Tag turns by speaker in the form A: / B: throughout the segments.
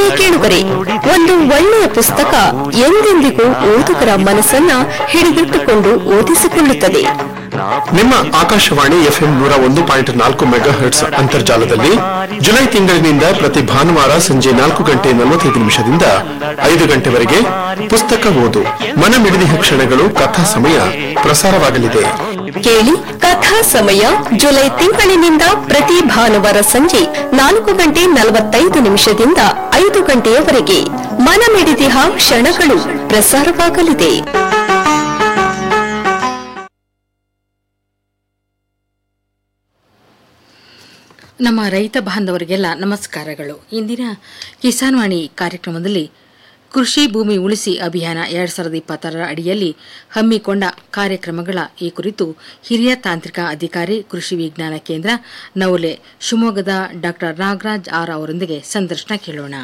A: ಪ್ರಿಯ ಕೇಳುಗರೆ ಒಂದು ಒಳ್ಳೆಯ ಪುಸ್ತಕ ಎಂದೆಂದಿಗೂ ಓದುಗರ ಮನಸ್ಸನ್ನ ಹಿಡಿದಿಟ್ಟುಕೊಂಡು ಓದಿಸಿಕೊಳ್ಳುತ್ತದೆ
B: ನಿಮ್ಮ ಆಕಾಶವಾಣಿ ಎಫ್ಎಂ ನೂರ ಒಂದು ಪಾಯಿಂಟ್ ನಾಲ್ಕು ಮೆಗಾ ಹರ್ಟ್ಸ್ ಅಂತರ್ಜಾಲದಲ್ಲಿ ಜುಲೈ ತಿಂಗಳಿನಿಂದ ಪ್ರತಿ ಭಾನುವಾರ ಸಂಜೆ ನಾಲ್ಕು ಗಂಟೆ ನಲವತ್ತೈದು ನಿಮಿಷದಿಂದ ಐದು ಗಂಟೆವರೆಗೆ ಪುಸ್ತಕ ಓದು ಮನಮಿಡಿದಿಹ ಕ್ಷಣಗಳು ಕಥಾ ಸಮಯ ಪ್ರಸಾರವಾಗಲಿದೆ
A: ಕೇಳಿ ಕಥಾ ಸಮಯ ಜುಲೈ ತಿಂಗಳಿನಿಂದ ಪ್ರತಿ ಭಾನುವಾರ ಸಂಜೆ ನಾಲ್ಕು ಗಂಟೆ ನಲವತ್ತೈದು ನಿಮಿಷದಿಂದ ಐದು ಗಂಟೆಯವರೆಗೆ ಮನಮಿಡಿದಿಹ ಕ್ಷಣಗಳು ಪ್ರಸಾರವಾಗಲಿದೆ
C: ನಮ್ಮ ರೈತ ಬಾಂಧವರಿಗೆಲ್ಲ ನಮಸ್ಕಾರಗಳು ಇಂದಿನ ಕಿಸಾನ್ ವಾಣಿ ಕಾರ್ಯಕ್ರಮದಲ್ಲಿ ಕೃಷಿ ಭೂಮಿ ಉಳಿಸಿ ಅಭಿಯಾನ ಎರಡ್ ಸಾವಿರದ ಇಪ್ಪತ್ತರ ಅಡಿಯಲ್ಲಿ ಹಮ್ಮಿಕೊಂಡ ಕಾರ್ಯಕ್ರಮಗಳ ಈ ಕುರಿತು ಹಿರಿಯ ತಾಂತ್ರಿಕ ಅಧಿಕಾರಿ ಕೃಷಿ ವಿಜ್ಞಾನ ಕೇಂದ್ರ ನವಲೆ ಶಿವಮೊಗ್ಗದ ಡಾಕ್ಟರ್ ನಾಗರಾಜ್ ಆರ್ ಅವರೊಂದಿಗೆ ಸಂದರ್ಶನ ಕೇಳೋಣ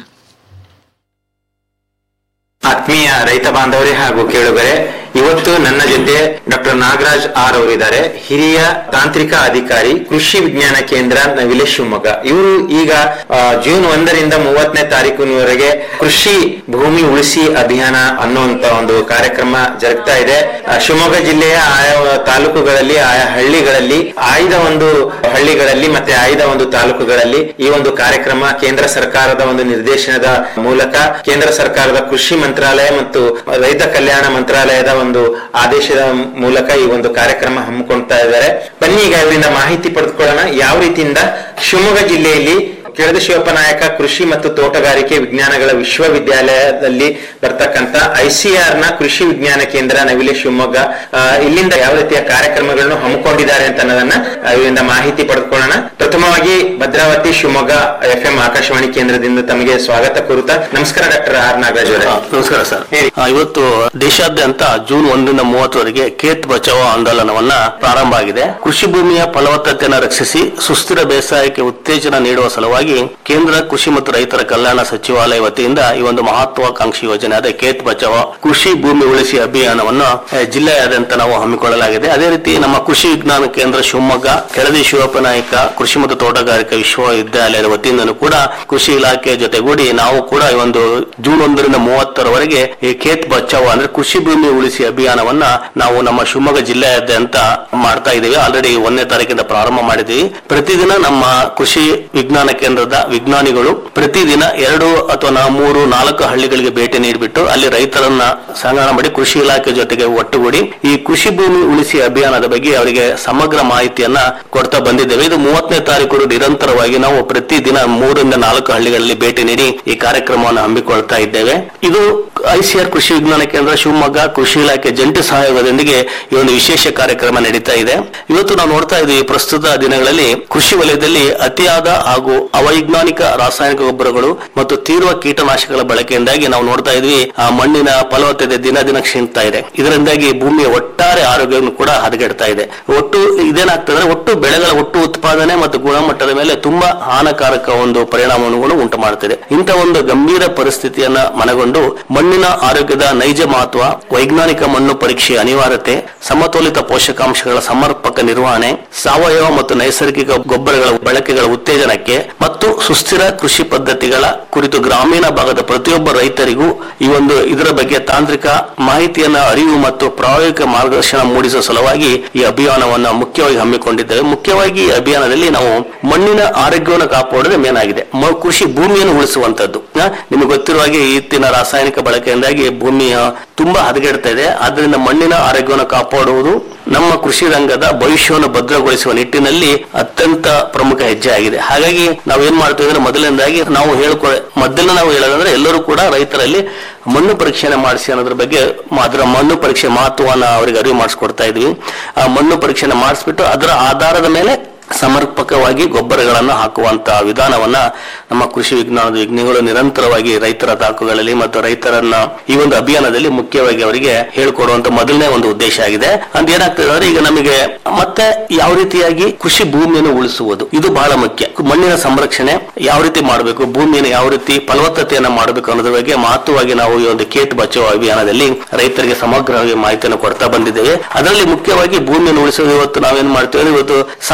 D: ಆತ್ಮೀಯ ರೈತ ಬಾಂಧವರೇ ಹಾಗೂ ಕೇಳುಗರೆ ಇವತ್ತು ನನ್ನ ಜೊತೆ ಡಾಕ್ಟರ್ ನಾಗರಾಜ್ ಆರ್ ಅವರಿದ್ದಾರೆ ಹಿರಿಯ ತಾಂತ್ರಿಕ ಅಧಿಕಾರಿ ಕೃಷಿ ವಿಜ್ಞಾನ ಕೇಂದ್ರ ನವಿಲೆ ಶಿವಮೊಗ್ಗ ಇವರು ಈಗ ಆ, ಜೂನ್ ಒಂದರಿಂದ ಮೂವತ್ತನೇ ತಾರೀಕಿನವರೆಗೆ ಕೃಷಿ ಭೂಮಿ ಉಳಿಸಿ ಅಭಿಯಾನ ಅನ್ನುವಂತ ಒಂದು ಕಾರ್ಯಕ್ರಮ ಜರುಗ್ತಾ ಇದೆ ಆ, ಶಿವಮೊಗ್ಗ ಜಿಲ್ಲೆಯ ಆಯಾ ತಾಲೂಕುಗಳಲ್ಲಿ ಆಯಾ ಹಳ್ಳಿಗಳಲ್ಲಿ ಆಯ್ದ ಒಂದು ಹಳ್ಳಿಗಳಲ್ಲಿ ಮತ್ತೆ ಆಯ್ದ ಒಂದು ತಾಲೂಕುಗಳಲ್ಲಿ ಈ ಒಂದು ಕಾರ್ಯಕ್ರಮ ಕೇಂದ್ರ ಸರ್ಕಾರದ ಒಂದು ನಿರ್ದೇಶನದ ಮೂಲಕ ಕೇಂದ್ರ ಸರ್ಕಾರದ ಕೃಷಿ ಮಂತ್ರಾಲಯ ಮತ್ತು ರೈತ ಕಲ್ಯಾಣ ಮಂತ್ರಾಲಯದ ಒಂದು ಆದೇಶದ ಮೂಲಕ ಈ ಒಂದು ಕಾರ್ಯಕ್ರಮ ಹಮ್ಮಿಕೊಳ್ತಾ ಇದ್ದಾರೆ ಬನ್ನಿ ಈಗ ಇವರಿಂದ ಮಾಹಿತಿ ಪಡೆದುಕೊಳ್ಳೋಣ ಯಾವ ರೀತಿಯಿಂದ ಶಿವಮೊಗ್ಗ ಜಿಲ್ಲೆಯಲ್ಲಿ ಕೆಳದ ಶಿವಪ್ಪ ನಾಯಕ ಕೃಷಿ ಮತ್ತು ತೋಟಗಾರಿಕೆ ವಿಜ್ಞಾನಗಳ ವಿಶ್ವವಿದ್ಯಾಲಯದಲ್ಲಿ ಬರ್ತಕ್ಕಂತ ಐಸಿಆರ್ ನ ಕೃಷಿ ವಿಜ್ಞಾನ ಕೇಂದ್ರ ನವಿಲೆ ಶಿವಮೊಗ್ಗ ಆ, ಇಲ್ಲಿಂದ ಯಾವ ರೀತಿಯ ಕಾರ್ಯಕ್ರಮಗಳನ್ನು ಹಮ್ಮಿಕೊಂಡಿದ್ದಾರೆ ಅಂತ ಅನ್ನೋದನ್ನ ಆ, ಇವರಿಂದ ಮಾಹಿತಿ ಪಡೆದುಕೊಳ್ಳೋಣ ಪ್ರಥಮವಾಗಿ ಭದ್ರಾವತಿ ಶಿವಮೊಗ್ಗ ಎಫ್ ಎಂ ಆಕಾಶವಾಣಿ ಕೇಂದ್ರದಿಂದ ತಮಗೆ ಸ್ವಾಗತ ಕೋರುತ್ತಾ ನಮಸ್ಕಾರ ಡಾಕ್ಟರ್ ಆರ್ ನಾಗರಾಜ್ ಅವರೇ
E: ಹಾ, ನಮಸ್ಕಾರ ಸರ್
D: ಹೇಳಿ.
E: ಆ, ಇವತ್ತು ದೇಶಾದ್ಯಂತ ಜೂನ್ ಒಂದರಿಂದ ಮೂವತ್ತರವರೆಗೆ ಖೇತ್ ಬಚಾವೋ ಆಂದೋಲನವನ್ನ ಪ್ರಾರಂಭ ಆಗಿದೆ ಕೃಷಿ ಭೂಮಿಯ ಫಲವತ್ತತೆಯನ್ನು ರಕ್ಷಿಸಿ ಸುಸ್ಥಿರ ಬೇಸಾಯಕ್ಕೆ ಉತ್ತೇಜನ ನೀಡುವ ಸಲುವಾಗಿ ಕೇಂದ್ರ ಕೃಷಿ ಮತ್ತು ರೈತರ ಕಲ್ಯಾಣ ಸಚಿವಾಲಯ ವತಿಯಿಂದ ಈ ಒಂದು ಮಹತ್ವಾಕಾಂಕ್ಷಿ ಯೋಜನೆ ಆದ ಖೇತ್ ಬಚಾವೋ ಕೃಷಿ ಭೂಮಿ ಉಳಿಸಿ ಅಭಿಯಾನವನ್ನು ಆ, ಜಿಲ್ಲೆಯಾದ್ಯಂತ ನಾವು ಹಮ್ಮಿಕೊಳ್ಳಲಾಗಿದೆ ಅದೇ ರೀತಿ ನಮ್ಮ ಕೃಷಿ ವಿಜ್ಞಾನ ಕೇಂದ್ರ ಶಿವಮೊಗ್ಗ ಕೆಳದಿ ಶಿವಪ್ಪ ನಾಯಕ ಕೃಷಿ ಮತ್ತು ತೋಟಗಾರಿಕಾ ವಿಶ್ವವಿದ್ಯಾಲಯದ ವತಿಯಿಂದಲೂ ಕೂಡ ಕೃಷಿ ಇಲಾಖೆಯ ಜೊತೆಗೂಡಿ ನಾವು ಕೂಡ ಈ ಒಂದು ಜೂನ್ ಒಂದರಿಂದ ಮೂವತ್ತರವರೆಗೆ ಈ ಖೇತ್ ಬಚಾವ್ ಅಂದ್ರೆ ಕೃಷಿ ಭೂಮಿ ಉಳಿಸಿ ಅಭಿಯಾನವನ್ನ ನಾವು ನಮ್ಮ ಶಿವಮೊಗ್ಗ ಜಿಲ್ಲೆಯಾದ್ಯಂತ ಮಾಡ್ತಾ ಇದ್ದೀವಿ ಆಲ್ರೆಡಿ ಒಂದನೇ ತಾರೀಕಿಂದ ಪ್ರಾರಂಭ ಮಾಡಿದ್ದೀವಿ ಪ್ರತಿದಿನ ನಮ್ಮ ಕೃಷಿ ವಿಜ್ಞಾನ ಕೇಂದ್ರದ ವಿಜ್ಞಾನಿಗಳು ಪ್ರತಿದಿನ ಎರಡು ಅಥವಾ ನಾ- ಮೂರು ನಾಲ್ಕು ಹಳ್ಳಿಗಳಿಗೆ ಭೇಟಿ ನೀಡಿಬಿಟ್ಟು ಅಲ್ಲಿ ರೈತರನ್ನ ಸಂಗ್ರಹ ಮಾಡಿ ಕೃಷಿ ಇಲಾಖೆ ಜೊತೆಗೆ ಒಟ್ಟುಗೂಡಿ ಈ ಕೃಷಿ ಭೂಮಿ ಉಳಿಸಿ ಅಭಿಯಾನದ ಬಗ್ಗೆ ಅವರಿಗೆ ಸಮಗ್ರ ಮಾಹಿತಿಯನ್ನ ಕೊಡ್ತಾ ಬಂದಿದ್ದೇವೆ ಇದು ಮೂವತ್ತನೇ ತಾರೀಕು ನಿರಂತರವಾಗಿ ನಾವು ಪ್ರತಿದಿನ ಮೂರರಿಂದ ನಾಲ್ಕು ಹಳ್ಳಿಗಳಲ್ಲಿ ಭೇಟಿ ನೀಡಿ ಈ ಕಾರ್ಯಕ್ರಮವನ್ನು ಹಮ್ಮಿಕೊಳ್ತಾ ಇದ್ದೇವೆ ಇದು ಐಸಿಆರ್ ಕೃಷಿ ವಿಜ್ಞಾನ ಕೇಂದ್ರ ಶಿವಮೊಗ್ಗ ಕೃಷಿ ಇಲಾಖೆ ಜಂಟಿ ಸಹಯೋಗದೊಂದಿಗೆ ಈ ಒಂದು ವಿಶೇಷ ಕಾರ್ಯಕ್ರಮ ನಡೀತಾ ಇದೆ ಇವತ್ತು ನಾವು ನೋಡ್ತಾ ಇದ್ದೀವಿ ಪ್ರಸ್ತುತ ದಿನಗಳಲ್ಲಿ ಕೃಷಿ ವಲಯದಲ್ಲಿ ಅತಿಯಾದ ಹಾಗೂ ಅವೈಜ್ಞಾನಿಕ ರಾಸಾಯನಿಕ ಗೊಬ್ಬರಗಳು ಮತ್ತು ತೀವ್ರ ಕೀಟನಾಶಕಗಳ ಬಳಕೆಯಿಂದಾಗಿ ನಾವು ನೋಡ್ತಾ ಇದ್ವಿ ಆ ಮಣ್ಣಿನ ಫಲವತ್ತತೆ ದಿನ ದಿನ ಕ್ಷೀಣಿಸ್ತಾ ಇದೆ ಇದರಿಂದಾಗಿ ಭೂಮಿಯ ಒಟ್ಟಾರೆ ಆರೋಗ್ಯವನ್ನು ಕೂಡ ಹದಗೆಡ್ತಾ ಇದೆ ಒಟ್ಟು ಇದೇನಾಗ್ತದೆ ಅಂದ್ರೆ ಒಟ್ಟು ಬೆಳೆಗಳ ಒಟ್ಟು ಉತ್ಪಾದನೆ ಮತ್ತು ಗುಣಮಟ್ಟದ ಮೇಲೆ ತುಂಬಾ ಹಾನಿಕಾರಕ ಒಂದು ಪರಿಣಾಮವನ್ನು ಕೂಡ ಉಂಟು ಮಾಡುತ್ತಿದೆ ಇಂಥ ಒಂದು ಗಂಭೀರ ಪರಿಸ್ಥಿತಿಯನ್ನ ಮನಗೊಂಡು ಮಣ್ಣಿನ ಆರೋಗ್ಯದ ನೈಜ ಮಹತ್ವ ವೈಜ್ಞಾನಿಕ ಮಣ್ಣು ಪರೀಕ್ಷೆ ಅನಿವಾರ್ಯತೆ ಸಮತೋಲಿತ ಪೋಷಕಾಂಶಗಳ ಸಮರ್ಪಕ ನಿರ್ವಹಣೆ ಸಾವಯವ ಮತ್ತು ನೈಸರ್ಗಿಕ ಗೊಬ್ಬರಗಳ ಬಳಕೆಗಳ ಉತ್ತೇಜನಕ್ಕೆ ಮತ್ತು ಸುಸ್ಥಿರ ಕೃಷಿ ಪದ್ಧತಿಗಳ ಕುರಿತು ಗ್ರಾಮೀಣ ಭಾಗದ ಪ್ರತಿಯೊಬ್ಬ ರೈತರಿಗೂ ಈ ಒಂದು ಇದರ ಬಗ್ಗೆ ತಾಂತ್ರಿಕ ಮಾಹಿತಿಯನ್ನ ಅರಿವು ಮತ್ತು ಪ್ರಾಯೋಗಿಕ ಮಾರ್ಗದರ್ಶನ ಮೂಡಿಸುವ ಸಲುವಾಗಿ ಈ ಅಭಿಯಾನವನ್ನು ಮುಖ್ಯವಾಗಿ ಹಮ್ಮಿಕೊಂಡಿದ್ದೇವೆ ಮುಖ್ಯವಾಗಿ ಈ ಅಭಿಯಾನದಲ್ಲಿ ನಾವು ಮಣ್ಣಿನ ಆರೋಗ್ಯವನ್ನು ಕಾಪಾಡೋದೇ ಮೇನ್ ಆಗಿದೆ ಮ- ಕೃಷಿ ಭೂಮಿಯನ್ನು ಉಳಿಸುವಂತದ್ದು ಆ, ನಿಮಗೆ ಗೊತ್ತಿರುವ ಹಾಗೆ ಇತ್ತಿನ ರಾಸಾಯನಿಕ ಬಳಕೆಯಿಂದಾಗಿ ಭೂಮಿಯ ತುಂಬಾ ಹದಗೆಡ್ತಾ ಇದೆ ಆದ್ರಿಂದ ಮಣ್ಣಿನ ಆರೋಗ್ಯವನ್ನು ಕಾಪಾಡುವುದು ನಮ್ಮ ಕೃಷಿ ರಂಗದ ಭವಿಷ್ಯವನ್ನು ಭದ್ರಗೊಳಿಸುವ ನಿಟ್ಟಿನಲ್ಲಿ ಅತ್ಯಂತ ಪ್ರಮುಖ ಹೆಜ್ಜೆ ಆಗಿದೆ ಹಾಗಾಗಿ ನಾವು ಏನ್ ಮಾಡ್ತೀವಿ ಅಂದ್ರೆ ಮೊದಲನೇದಾಗಿ ನಾವು ಹೇಳ್ಕೊ ಮೊದಲು ನಾವು ಹೇಳೋದಂದ್ರೆ ಎಲ್ಲರೂ ಕೂಡ ರೈತರಲ್ಲಿ ಮಣ್ಣು ಪರೀಕ್ಷೆನ ಮಾಡಿಸಿ ಅನ್ನೋದ್ರ ಬಗ್ಗೆ ಮ- ಅದರ ಮಣ್ಣು ಪರೀಕ್ಷೆ ಮಹತ್ವವನ್ನು ಅವರಿಗೆ ಅರಿವು ಮಾಡಿಸ್ಕೊಡ್ತಾ ಇದ್ವಿ ಆ ಮಣ್ಣು ಪರೀಕ್ಷೆನ ಮಾಡಿಸ್ಬಿಟ್ಟು ಅದರ ಆಧಾರದ ಮೇಲೆ ಸಮರ್ಪಕವಾಗಿ ಗೊಬ್ಬರಗಳನ್ನು ಹಾಕುವಂತ ವಿಧಾನವನ್ನ ನಮ್ಮ ಕೃಷಿ ವಿಜ್ಞಾನದ ವಿಜ್ಞಾನಿಗಳು ನಿರಂತರವಾಗಿ ರೈತರ ತಾಕುಗಳಲ್ಲಿ ಮತ್ತು ರೈತರನ್ನ ಈ ಒಂದು ಅಭಿಯಾನದಲ್ಲಿ ಮುಖ್ಯವಾಗಿ ಅವರಿಗೆ ಹೇಳ್ಕೊಡುವಂತ ಮೊದಲನೇ ಒಂದು ಉದ್ದೇಶ ಆಗಿದೆ ಅಂತ ಏನಾಗ್ತದೆ ಅಂದ್ರೆ ಈಗ ನಮಗೆ ಮತ್ತೆ ಯಾವ ರೀತಿಯಾಗಿ ಕೃಷಿ ಭೂಮಿಯನ್ನು ಉಳಿಸುವುದು ಇದು ಬಹಳ ಮುಖ್ಯ ಮಣ್ಣಿನ ಸಂರಕ್ಷಣೆ ಯಾವ ರೀತಿ ಮಾಡಬೇಕು ಭೂಮಿಯನ್ನು ಯಾವ ರೀತಿ ಫಲವತ್ತತೆಯನ್ನ ಮಾಡಬೇಕು ಅನ್ನೋದ್ರ ಬಗ್ಗೆ ಮಹತ್ವವಾಗಿ ನಾವು ಈ ಒಂದು ಕೇಟ್ ಬಚಾವ್ ಅಭಿಯಾನದಲ್ಲಿ ರೈತರಿಗೆ ಸಮಗ್ರವಾಗಿ ಮಾಹಿತಿಯನ್ನು ಕೊಡ್ತಾ ಬಂದಿದ್ದೇವೆ ಅದರಲ್ಲಿ ಮುಖ್ಯವಾಗಿ ಭೂಮಿಯನ್ನು ಉಳಿಸೋದು ಇವತ್ತು ನಾವೇನ್ ಮಾಡ್ತೀವಿ ಅಂದ್ರೆ ಇವತ್ತು ಸಾವಯವ ಕೃಷಿ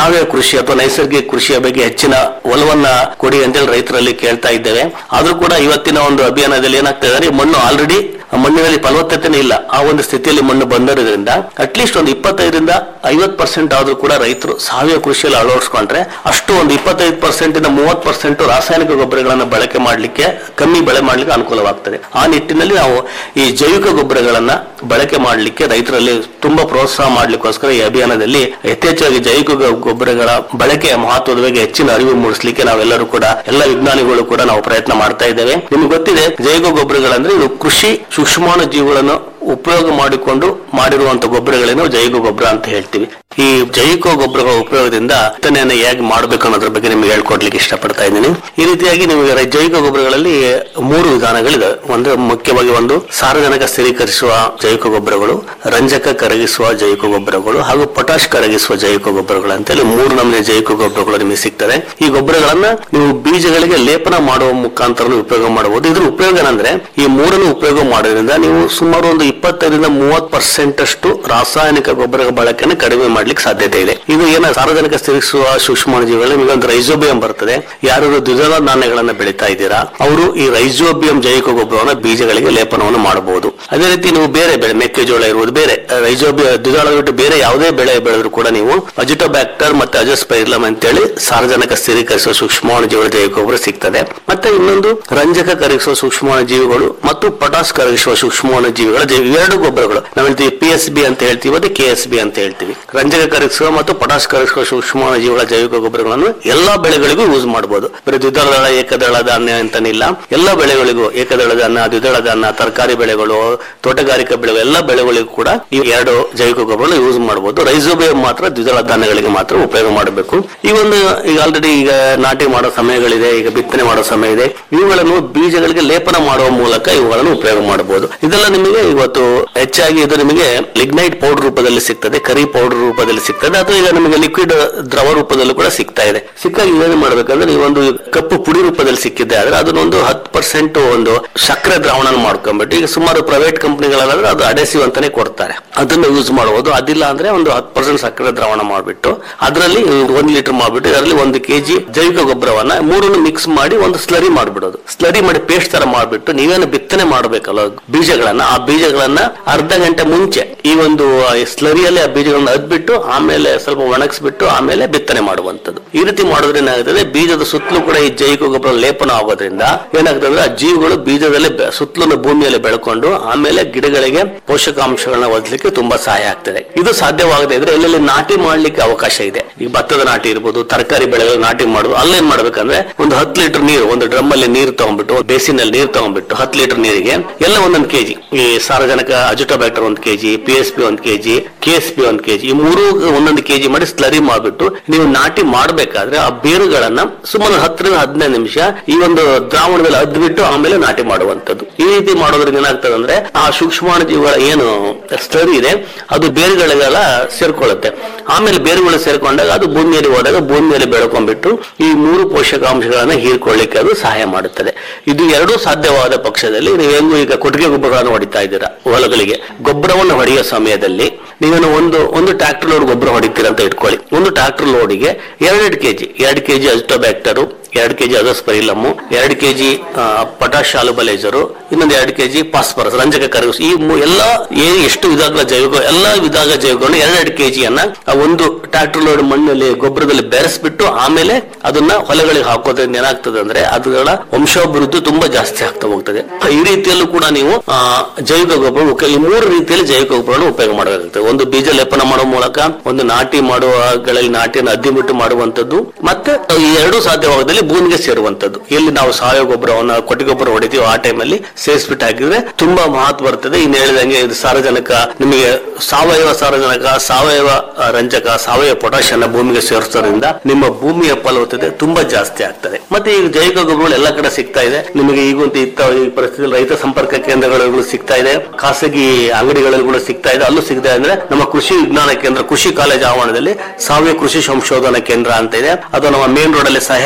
E: ಕೃಷಿ ಅಥವಾ ನೈಸರ್ಗಿಕ ಕೃಷಿಯ ಬಗ್ಗೆ ಹೆಚ್ಚಿನ ಒಲವನ್ನ ಕೊಡಿ ಅಂತೇಳಿ ರೈತರಲ್ಲಿ ಕೇಳ್ತಾ ಇದ್ದೇವೆ ಆದ್ರೂ ಕೂಡ ಇವತ್ತಿನ ಒಂದು ಅಭಿಯಾನದಲ್ಲಿ ಏನಾಗ್ತದೆ ಅಂದ್ರೆ ಈ ಮಣ್ಣು ಆಲ್ರೆಡಿ ಮಣ್ಣಿನಲ್ಲಿ ಫಲವತ್ತತೆನೇ ಇಲ್ಲ ಆ ಒಂದು ಸ್ಥಿತಿಯಲ್ಲಿ ಮಣ್ಣು ಬಂದಿರೋದ್ರಿಂದ ಅಟ್ಲೀಸ್ಟ್ ಒಂದು ಇಪ್ಪತ್ತೈದರಿಂದ ಐವತ್ ಪರ್ಸೆಂಟ್ ಆದ್ರೂ ಕೂಡ ರೈತರು ಸಾವಯವ ಕೃಷಿಯಲ್ಲಿ ಅಳವಡಿಸ್ಕೊಂಡ್ರೆ ಅಷ್ಟು ಒಂದು ಇಪ್ಪತ್ತೈದು ಪರ್ಸೆಂಟ್ ಇಂದ ಮೂವತ್ ಪರ್ಸೆಂಟ್ ರಾಸಾಯನಿಕ ಗೊಬ್ಬರಗಳನ್ನು ಬಳಕೆ ಮಾಡಲಿಕ್ಕೆ ಕಮ್ಮಿ ಬೆಳೆ ಮಾಡಲಿಕ್ಕೆ ಅನುಕೂಲವಾಗ್ತದೆ ಆ ನಿಟ್ಟಿನಲ್ಲಿ ನಾವು ಈ ಜೈವಿಕ ಗೊಬ್ಬರಗಳನ್ನ ಬಳಕೆ ಮಾಡಲಿಕ್ಕೆ ರೈತರಲ್ಲಿ ತುಂಬಾ ಪ್ರೋತ್ಸಾಹ ಮಾಡ್ಲಿಕ್ಕೋಸ್ಕರ ಈ ಅಭಿಯಾನದಲ್ಲಿ ಯಥೇಚ್ಛವಾಗಿ ಜೈವಿಕ ಗೊ- ಗೊಬ್ಬರಗಳ ಬಳಕೆಯ ಮಹತ್ವದ ಬಗ್ಗೆ ಹೆಚ್ಚಿನ ಅರಿವು ಮೂಡಿಸಲಿಕ್ಕೆ ನಾವೆಲ್ಲರೂ ಕೂಡ ಎಲ್ಲ ವಿಜ್ಞಾನಿಗಳು ಕೂಡ ನಾವು ಪ್ರಯತ್ನ ಮಾಡ್ತಾ ಇದ್ದೇವೆ ನಿಮ್ಗೆ ಗೊತ್ತಿದೆ ಜೈವಿಕ ಗೊಬ್ಬರಗಳಂದ್ರೆ ಇದು ಕೃಷಿ ಸೂಕ್ಷ್ಮಾಣು ಜೀವಿಗಳನ್ನು ಉಪಯೋಗ ಮಾಡಿಕೊಂಡು ಮಾಡಿರುವಂತ ಗೊಬ್ಬರಗಳೇನು ಜೈವಿಕ ಗೊಬ್ಬರ ಅಂತ ಹೇಳ್ತೀವಿ ಈ ಜೈವಿಕ ಗೊಬ್ಬರಗಳ ಉಪಯೋಗದಿಂದ ಬಿತ್ತನೆಯನ್ನು ಹೇಗೆ ಮಾಡಬೇಕು ಅನ್ನೋದ್ರ ಬಗ್ಗೆ ನಿಮಗೆ ಹೇಳ್ಕೊಡ್ಲಿಕ್ಕೆ ಇಷ್ಟಪಡ್ತಾ ಇದ್ದೀನಿ ಈ ರೀತಿಯಾಗಿ ನಿಮಗೆ ರೈ- ಜೈವಿಕ ಗೊಬ್ಬರಗಳಲ್ಲಿ ಮೂರು ವಿಧಾನಗಳಿದೆ ಒಂದು ಮುಖ್ಯವಾಗಿ ಒಂದು ಸಾರಜನಕ ಸ್ಥಿರೀಕರಿಸುವ ಜೈವಿಕ ಗೊಬ್ಬರಗಳು ರಂಜಕ ಕರಗಿಸುವ ಜೈವಿಕ ಗೊಬ್ಬರಗಳು ಹಾಗೂ ಪೊಟಾಶ್ ಕರಗಿಸುವ ಜೈವಿಕ ಗೊಬ್ಬರಗಳು ಅಂತೇಳಿ ಮೂರು ನಮೂನೆ ಜೈವಿಕ ಗೊಬ್ಬರಗಳು ನಿಮಗೆ ಸಿಗ್ತದೆ ಈ ಗೊಬ್ಬರಗಳನ್ನ ನೀವು ಬೀಜಗಳಿಗೆ ಲೇಪನ ಮಾಡುವ ಮುಖಾಂತರ ಉಪಯೋಗ ಮಾಡಬಹುದು ಇದ್ರ ಉಪಯೋಗ ಏನಂದ್ರೆ ಈ ಮೂರನ್ನು ಉಪಯೋಗ ಮಾಡೋದ್ರಿಂದ ನೀವು ಸುಮಾರು ಒಂದು ಇಪ್ಪತ್ತೈದರಿಂದ ಮೂವತ್ ಪರ್ಸೆಂಟ್ ಅಷ್ಟು ರಾಸಾಯನಿಕ ಗೊಬ್ಬರ ಬಳಕೆಯನ್ನು ಕಡಿಮೆ ಮಾಡ್ಲಿಕ್ಕೆ ಸಾಧ್ಯತೆ ಇದೆ ಇದು ಏನ ಸಾರ್ವಜನಿಕ ಸ್ಥಿರಿಸುವ ಸೂಕ್ಷ್ಮಾಣುಜೀವಿಗಳು ನಿಮಗೆ ಒಂದು ರೈಸೋಬಿಯಂ ಬರ್ತದೆ ಯಾರು ದ್ವಿದಳ ಧಾನ್ಯಗಳನ್ನ ಬೆಳೀತಾ ಇದ್ದೀರಾ ಅವರು ಈ ರೈಸೋಬಿಯಂ ಜೈವಿಕ ಗೊಬ್ಬರವನ್ನು ಬೀಜಗಳಿಗೆ ಲೇಪನವನ್ನು ಮಾಡಬಹುದು ಅದೇ ರೀತಿ ನೀವು ಬೇರೆ ಬೆಳೆ ಮೆಕ್ಕೆಜೋಳ ಇರುವುದು ಬೇರೆ ರೈಸೋಬಿಯ ದ್ವಿದಳ ಬಿಟ್ಟು ಬೇರೆ ಯಾವುದೇ ಬೆಳೆ ಬೆಳೆದ್ರು ಕೂಡ ನೀವು ಅಜಿಟೋಬ್ಯಾಕ್ಟರ್ ಮತ್ತೆ ಅಜಸ್ಪೈರ್ಲಮ್ ಅಂತೇಳಿ ಸಾರ್ವಜನಿಕ ಸ್ಥಿರೀಕರಿಸುವ ಸೂಕ್ಷ್ಮಾಣುಜೀವಿಗಳ ಜೈವಿಕ ಗೊಬ್ಬರ ಸಿಗ್ತದೆ ಮತ್ತೆ ಇನ್ನೊಂದು ರಂಜಕ ಕರಗಿಸುವ ಸೂಕ್ಷ್ಮಾಣುಜೀವಿಗಳು ಮತ್ತು ಪಟಾಸ್ ಕರಗಿಸುವ ಸೂಕ್ಷ್ಮಾಣುಜೀವಿಗಳ ಜೈವ ಇವೆರಡು ಗೊಬ್ಬರಗಳು ನಾವು ಹೇಳ್ತೀವಿ ಪಿ ಎಸ್ ಬಿ ಅಂತ ಹೇಳ್ತೀವಿ ಮತ್ತೆ ಕೆ ಎಸ್ ಬಿ ಅಂತ ಹೇಳ್ತೀವಿ ರಂಜಕ ಕರಗಿಸುವ ಮತ್ತು ಪಟಾಸ್ ಕರಗಿಸುವ ಸೂಕ್ಷ್ಮಾಣುಜೀವಿಗಳ ಜೈವಿಕ ಗೊಬ್ಬರಗಳನ್ನು ಎಲ್ಲಾ ಬೆಳೆಗಳಿಗೂ ಯೂಸ್ ಮಾಡಬಹುದು ಬರೀ ದ್ವಿದಳ ದಳ ಏಕದಳ ಧಾನ್ಯ ಅಂತಾನಿಲ್ಲ ಎಲ್ಲ ಬೆಳೆಗಳಿಗೂ ಏಕದಳ ಧಾನ್ಯ ದ್ವಿದಳ ಧಾನ್ಯ ತರಕಾರಿ ಬೆಳೆಗಳು ತೋಟಗಾರಿಕಾ ಬೆಳೆಗಳು ಎಲ್ಲ ಬೆಳೆಗಳಿಗೂ ಕೂಡ ಈ ಎರಡು ಜೈವಿಕ ಗೊಬ್ಬರ ಯೂಸ್ ಮಾಡಬಹುದು ರೈಸೋಬಿಯಂ ಮಾತ್ರ ದ್ವಿದಳ ಧಾನ್ಯಗಳಿಗೆ ಮಾತ್ರ ಉಪಯೋಗ ಮಾಡಬೇಕು ಈ ಒಂದು ಈಗ ಆಲ್ರೆಡಿ ಈಗ ನಾಟಿ ಮಾಡೋ ಸಮಯಗಳಿದೆ ಈಗ ಬಿತ್ತನೆ ಮಾಡೋ ಸಮಯ ಇದೆ ಇವುಗಳನ್ನು ಬೀಜಗಳಿಗೆ ಲೇಪನ ಮಾಡುವ ಮೂಲಕ ಇವುಗಳನ್ನು ಉಪಯೋಗ ಮಾಡಬಹುದು ಇದೆಲ್ಲ ನಿಮಗೆ ಇವತ್ತು ಹೆಚ್ಚಾಗಿ ಇದು ನಿಮಗೆ ಲಿಗ್ನೈಟ್ ಪೌಡರ್ ರೂಪದಲ್ಲಿ ಸಿಗ್ತದೆ ಕರಿ ಪೌಡರ್ ರೂಪದಲ್ಲಿ ಸಿಗ್ತದೆ ಅಥವಾ ಈಗ ನಿಮಗೆ ಲಿಕ್ವಿಡ್ ದ್ರವ ರೂಪದಲ್ಲೂ ಕೂಡ ಸಿಗ್ತಾ ಇದೆ ಸಿಕ್ಕಾಗ ಏನು ಮಾಡ್ಬೇಕಂದ್ರೆ ಈ ಒಂದು ಕಪ್ಪು ಪುಡಿ ರೂಪದಲ್ಲಿ ಸಿಕ್ಕಿದೆ ಆದ್ರೆ ಅದನ್ನೊಂದು ಹತ್ತು ಪರ್ಸೆಂಟ್ ಒಂದು ಸಕ್ಕರೆ ದ್ರಾವಣ ಮಾಡ್ಕೊಂಡ್ಬಿಟ್ಟು ಈಗ ಸುಮಾರು ಪ್ರೈವೇಟ್ ಕಂಪನಿಗಳಾದ್ರೆ ಅದು ಅಡೆಸಿವ್ ಅಂತಾನೆ ಕೊಡ್ತಾರೆ ಅದನ್ನ ಯೂಸ್ ಮಾಡಬಹುದು ಅದಿಲ್ಲ ಅಂದ್ರೆ ಒಂದು ಹತ್ತು ಪರ್ಸೆಂಟ್ ಸಕ್ಕರೆ ದ್ರಾವಣ ಮಾಡ್ಬಿಟ್ಟು ಅದರಲ್ಲಿ ಒಂದ್ ಲೀಟರ್ ಮಾಡ್ಬಿಟ್ಟು ಅದರಲ್ಲಿ ಒಂದು ಕೆಜಿ ಜೈವಿಕ ಗೊಬ್ಬರವನ್ನ ಮೂರನ್ನು ಮಿಕ್ಸ್ ಮಾಡಿ ಒಂದು ಸ್ಲರಿ ಮಾಡ್ಬಿಡೋದು ಸ್ಲರಿ ಮಾಡಿ ಪೇಸ್ಟ್ ತರ ಮಾಡ್ಬಿಟ್ಟು ನೀವೇನು ಬಿತ್ತನೆ ಮಾಡಬೇಕಲ್ಲ ಬೀಜಗಳನ್ನ ಆ ಬೀಜಗಳನ್ನ ಅರ್ಧ ಗಂಟೆ ಮುಂಚೆ ಈ ಒಂದು ಸ್ಲರಿಯಲ್ಲಿ ಆ ಬೀಜಗಳನ್ನ ಅದ್ಬಿಟ್ಟು ಆಮೇಲೆ ಸ್ವಲ್ಪ ಒಣಗಿಸ್ಬಿಟ್ಟು ಆಮೇಲೆ ಬಿತ್ತನೆ ಮಾಡುವಂತದ್ದು ಈ ರೀತಿ ಮಾಡೋದ್ರಿಂದ ಏನಾಗ್ತದೆ ಬೀಜದ ಸುತ್ತಲೂ ಕೂಡ ಈ ಜೈವಿಕ ಗೊಬ್ಬರ ಲೇಪನ ಆಗೋದ್ರಿಂದ ಏನಾಗ್ತದೆ ಅಂದ್ರೆ ಆ ಜೀವಿಗಳು ಬೀಜದಲ್ಲಿ ಬೆ- ಸುತ್ತಲೂ ಭೂಮಿಯಲ್ಲಿ ಬೆಳ್ಕೊಂಡು ಆಮೇಲೆ ಗಿಡಗಳಿಗೆ ಪೋಷಕಾಂಶಗಳನ್ನ ಒದಲಿಕ್ಕೆ ತುಂಬಾ ಸಹಾಯ ಆಗ್ತದೆ ಇದು ಸಾಧ್ಯವಾಗದೆ ಇದ್ರೆ ಎಲ್ಲೆಲ್ಲಿ ನಾಟಿ ಮಾಡ್ಲಿಕ್ಕೆ ಅವಕಾಶ ಇದೆ ಈ ಭತ್ತದ ನಾಟಿ ಇರ್ಬೋದು ತರಕಾರಿ ಬೆಳೆಗಳು ನಾಟಿ ಮಾಡುದು ಅಲ್ಲೇನ್ ಮಾಡ್ಬೇಕಂದ್ರೆ ಒಂದು ಹತ್ತು ಲೀಟರ್ ನೀರು ಒಂದು ಡ್ರಮ್ ಅಲ್ಲಿ ನೀರು ತಗೊಂಡ್ಬಿಟ್ಟು ಬೇಸಿನ್ ಅಲ್ಲಿ ನೀರು ತಗೊಂಡ್ಬಿಟ್ಟು ಹತ್ತು ಲೀಟರ್ ನೀರಿಗೆ ಎಲ್ಲ ಒಂದೊಂದು ಕೆಜಿ ಈ ಸಾರಜನಕ ಅಜಿಟೋಬ್ಯಾಕ್ಟರ್ ಒಂದು ಕೆಜಿ ಪಿ ಎಸ್ ಪಿ ಒಂದು ಕೆಜಿ ಕೆ ಎಸ್ ಪಿ ಒಂದು ಕೆಜಿ ಈ ಮೂರು ಒಂದೊಂದು ಕೆಜಿ ಮಾಡಿ ಸ್ಲರಿ ಮಾಡ್ಬಿಟ್ಟು ನೀವು ನಾಟಿ ಮಾಡ್ಬೇಕಾದ್ರೆ ಆ ಬೇರುಗಳನ್ನ ಸುಮಾರು ಹತ್ತರಿಂದ ಹದಿನೈದು ನಿಮಿಷ ಈ ಒಂದು ದ್ರಾವಣದಲ್ಲಿ ಅದ್ಬಿಟ್ಟು ಆಮೇಲೆ ನಾಟಿ ಮಾಡುವಂತದ್ದು ಈ ರೀತಿ ಮಾಡೋದ್ರಿಂದ ಏನಾಗ್ತದೆ ಅಂದ್ರೆ ಆ ಸೂಕ್ಷ್ಮಾಣು ಜೀವಿಗಳ ಏನು ಸ್ಲರಿ ಇದೆ ಅದು ಬೇರುಗಳಿಗೆಲ್ಲ ಸೇರ್ಕೊಳ್ಳುತ್ತೆ ಆಮೇಲೆ ಬೇರುಗಳು ಸೇರ್ಕೊಂಡಾಗ ಅದು ಭೂಮಿಯಲ್ಲಿ ಹೋದಾಗ ಭೂಮಿಯಲ್ಲಿ ಬೆಳ್ಕೊಂಡ್ಬಿಟ್ಟು ಈ ಮೂರು ಪೋಷಕಾಂಶಗಳನ್ನ ಹೀರ್ಕೊಳ್ಳಿಕ್ಕೆ ಅದು ಸಹಾಯ ಮಾಡುತ್ತದೆ ಇದು ಎರಡೂ ಸಾಧ್ಯವಾದ ಪಕ್ಷದಲ್ಲಿ ನೀವು ಹೆಂಗು ಈಗ ಕೊಟ್ಟಿಗೆ ಗೊಬ್ಬರಗಳನ್ನು ಹೊಡಿತಾ ಇದ್ದೀರಾ ಹೊಲಗಳಿಗೆ ಗೊಬ್ಬರವನ್ನು ಹೊಡೆಯೋ ಸಮಯದಲ್ಲಿ ನೀವೇನು ಒಂದು ಒಂದು ಟ್ರಾಕ್ಟರ್ ಲೋಡ್ ಗೊಬ್ಬರ ಹೊಡಿತೀರಾ ಅಂತ ಇಟ್ಕೊಳ್ಳಿ ಒಂದು ಟ್ರಾಕ್ಟರ್ ಲೋಡಿಗೆ ಎರಡೆರಡು ಕೆಜಿ ಎರಡು ಕೆಜಿ ಅಜಿಟೋಬ್ಯಾಕ್ಟರು ಎರಡು ಕೆಜಿ ಅಜಸ್ಪರಿಲಮ್ಮು ಎರಡು ಕೆಜಿ ಪೊಟಾಶ್ ಆಲುಬಲೈಸರು ಇನ್ನೊಂದು ಎರಡು ಕೆಜಿ ಫಾಸ್ಫರಸ್ ರಂಜಕ ಕರಗಿಸು ಈ ಮೂ- ಎಲ್ಲ ಏನ್ ಎಷ್ಟು ವಿಧಗಳ ಜೈವಿಕ ಎಲ್ಲ ವಿಧಗಳ ಜೈವಿಕವನ್ನು ಎರಡೆರಡು ಕೆಜಿಯನ್ನ ಆ ಒಂದು ಟ್ರಾಕ್ಟರ್ ಲೋಡ್ ಮಣ್ಣಲ್ಲಿ ಗೊಬ್ಬರದಲ್ಲಿ ಬೆರೆಸ್ಬಿಟ್ಟು ಆಮೇಲೆ ಅದನ್ನ ಹೊಲಗಳಿಗೆ ಹಾಕೋದ್ರಿಂದ ಏನಾಗ್ತದೆ ಅಂದ್ರೆ ಅದುಗಳ ವಂಶಾಭಿವೃದ್ಧಿ ತುಂಬಾ ಜಾಸ್ತಿ ಆಗ್ತಾ ಹೋಗ್ತದೆ ಈ ರೀತಿಯಲ್ಲೂ ಕೂಡ ನೀವು ಆ, ಜೈವಿಕ ಗೊಬ್ಬರ ಉಪ- ಈ ಮೂರು ರೀತಿಯಲ್ಲಿ ಜೈವಿಕ ಗೊಬ್ಬರವನ್ನು ಉಪಯೋಗ ಮಾಡಬೇಕಾಗ್ತದೆ ಒಂದು ಬೀಜ ಲೇಪನ ಮಾಡುವ ಮೂಲಕ ಒಂದು ನಾಟಿ ಮಾಡುವಗಳಲ್ಲಿ ನಾಟಿಯನ್ನು ಅದ್ದಿಬಿಟ್ಟು ಮಾಡುವಂತದ್ದು ಮತ್ತೆ ಈ ಎರಡೂ ಸಾಧ್ಯವಾಗದಲ್ಲಿ ಭೂಮಿಗೆ ಸೇರುವಂತದ್ದು ಎಲ್ಲಿ ನಾವು ಸಾವಯವ ಗೊಬ್ಬರವನ್ನ ಕೊಟ್ಟಿಗೆ ಗೊಬ್ಬರ ಹೊಡಿತೀವೋ ಆ ಟೈಮಲ್ಲಿ ಸೇರಿಸ್ಬಿಟ್ಟು ಹಾಕಿದ್ರೆ ತುಂಬಾ ಮಹತ್ವ ಬರ್ತದೆ ಇನ್ನು ಹೇಳಿದಂಗೆ ಇದು ಸಾರಜನಕ ನಿಮಗೆ ಸಾವಯವ ಸಾರಜನಕ ಸಾವಯವ ಆ, ರಂಜಕ ಸಾವಯವ ಪೊಟ್ಯಾಶ್ ಅನ್ನ ಭೂಮಿಗೆ ಸೇರಿಸೋದ್ರಿಂದ ನಿಮ್ಮ ಭೂಮಿಯ ಫಲವತ್ತತೆ ತುಂಬಾ ಜಾಸ್ತಿ ಆಗ್ತದೆ ಮತ್ತೆ ಈಗ ಜೈವಿಕ ಗೊಬ್ಬರಗಳು ಎಲ್ಲ ಕಡೆ ಸಿಗ್ತಾ ಇದೆ ನಿಮಗೆ ಈಗಂತೂ ಇತ್ತ ಈ ಪರಿಸ್ಥಿತಿ ರೈತ ಸಂಪರ್ಕ ಕೇಂದ್ರಗಳು ಸಿಗ್ತಾ ಇದೆ ಖಾಸಗಿ ಅಂಗಡಿಗಳಲ್ಲಿ ಕೂಡ ಸಿಗ್ತಾ ಇದೆ ಅಲ್ಲೂ ಸಿಗ್ತಾ ಇದೆ ಅಂದ್ರೆ ನಮ್ಮ ಕೃಷಿ ವಿಜ್ಞಾನ ಕೇಂದ್ರ ಕೃಷಿ ಕಾಲೇಜ್ ಆವರಣದಲ್ಲಿ ಸಾವಯವ ಕೃಷಿ ಸಂಶೋಧನಾ ಕೇಂದ್ರ ಅಂತ ಇದೆ ಅದು ನಮ್ಮ ಮೇನ್ ರೋಡ್ ಅಲ್ಲಿ ಸಹ್ಯಾದ್ರಿ ಮಾರಾಟ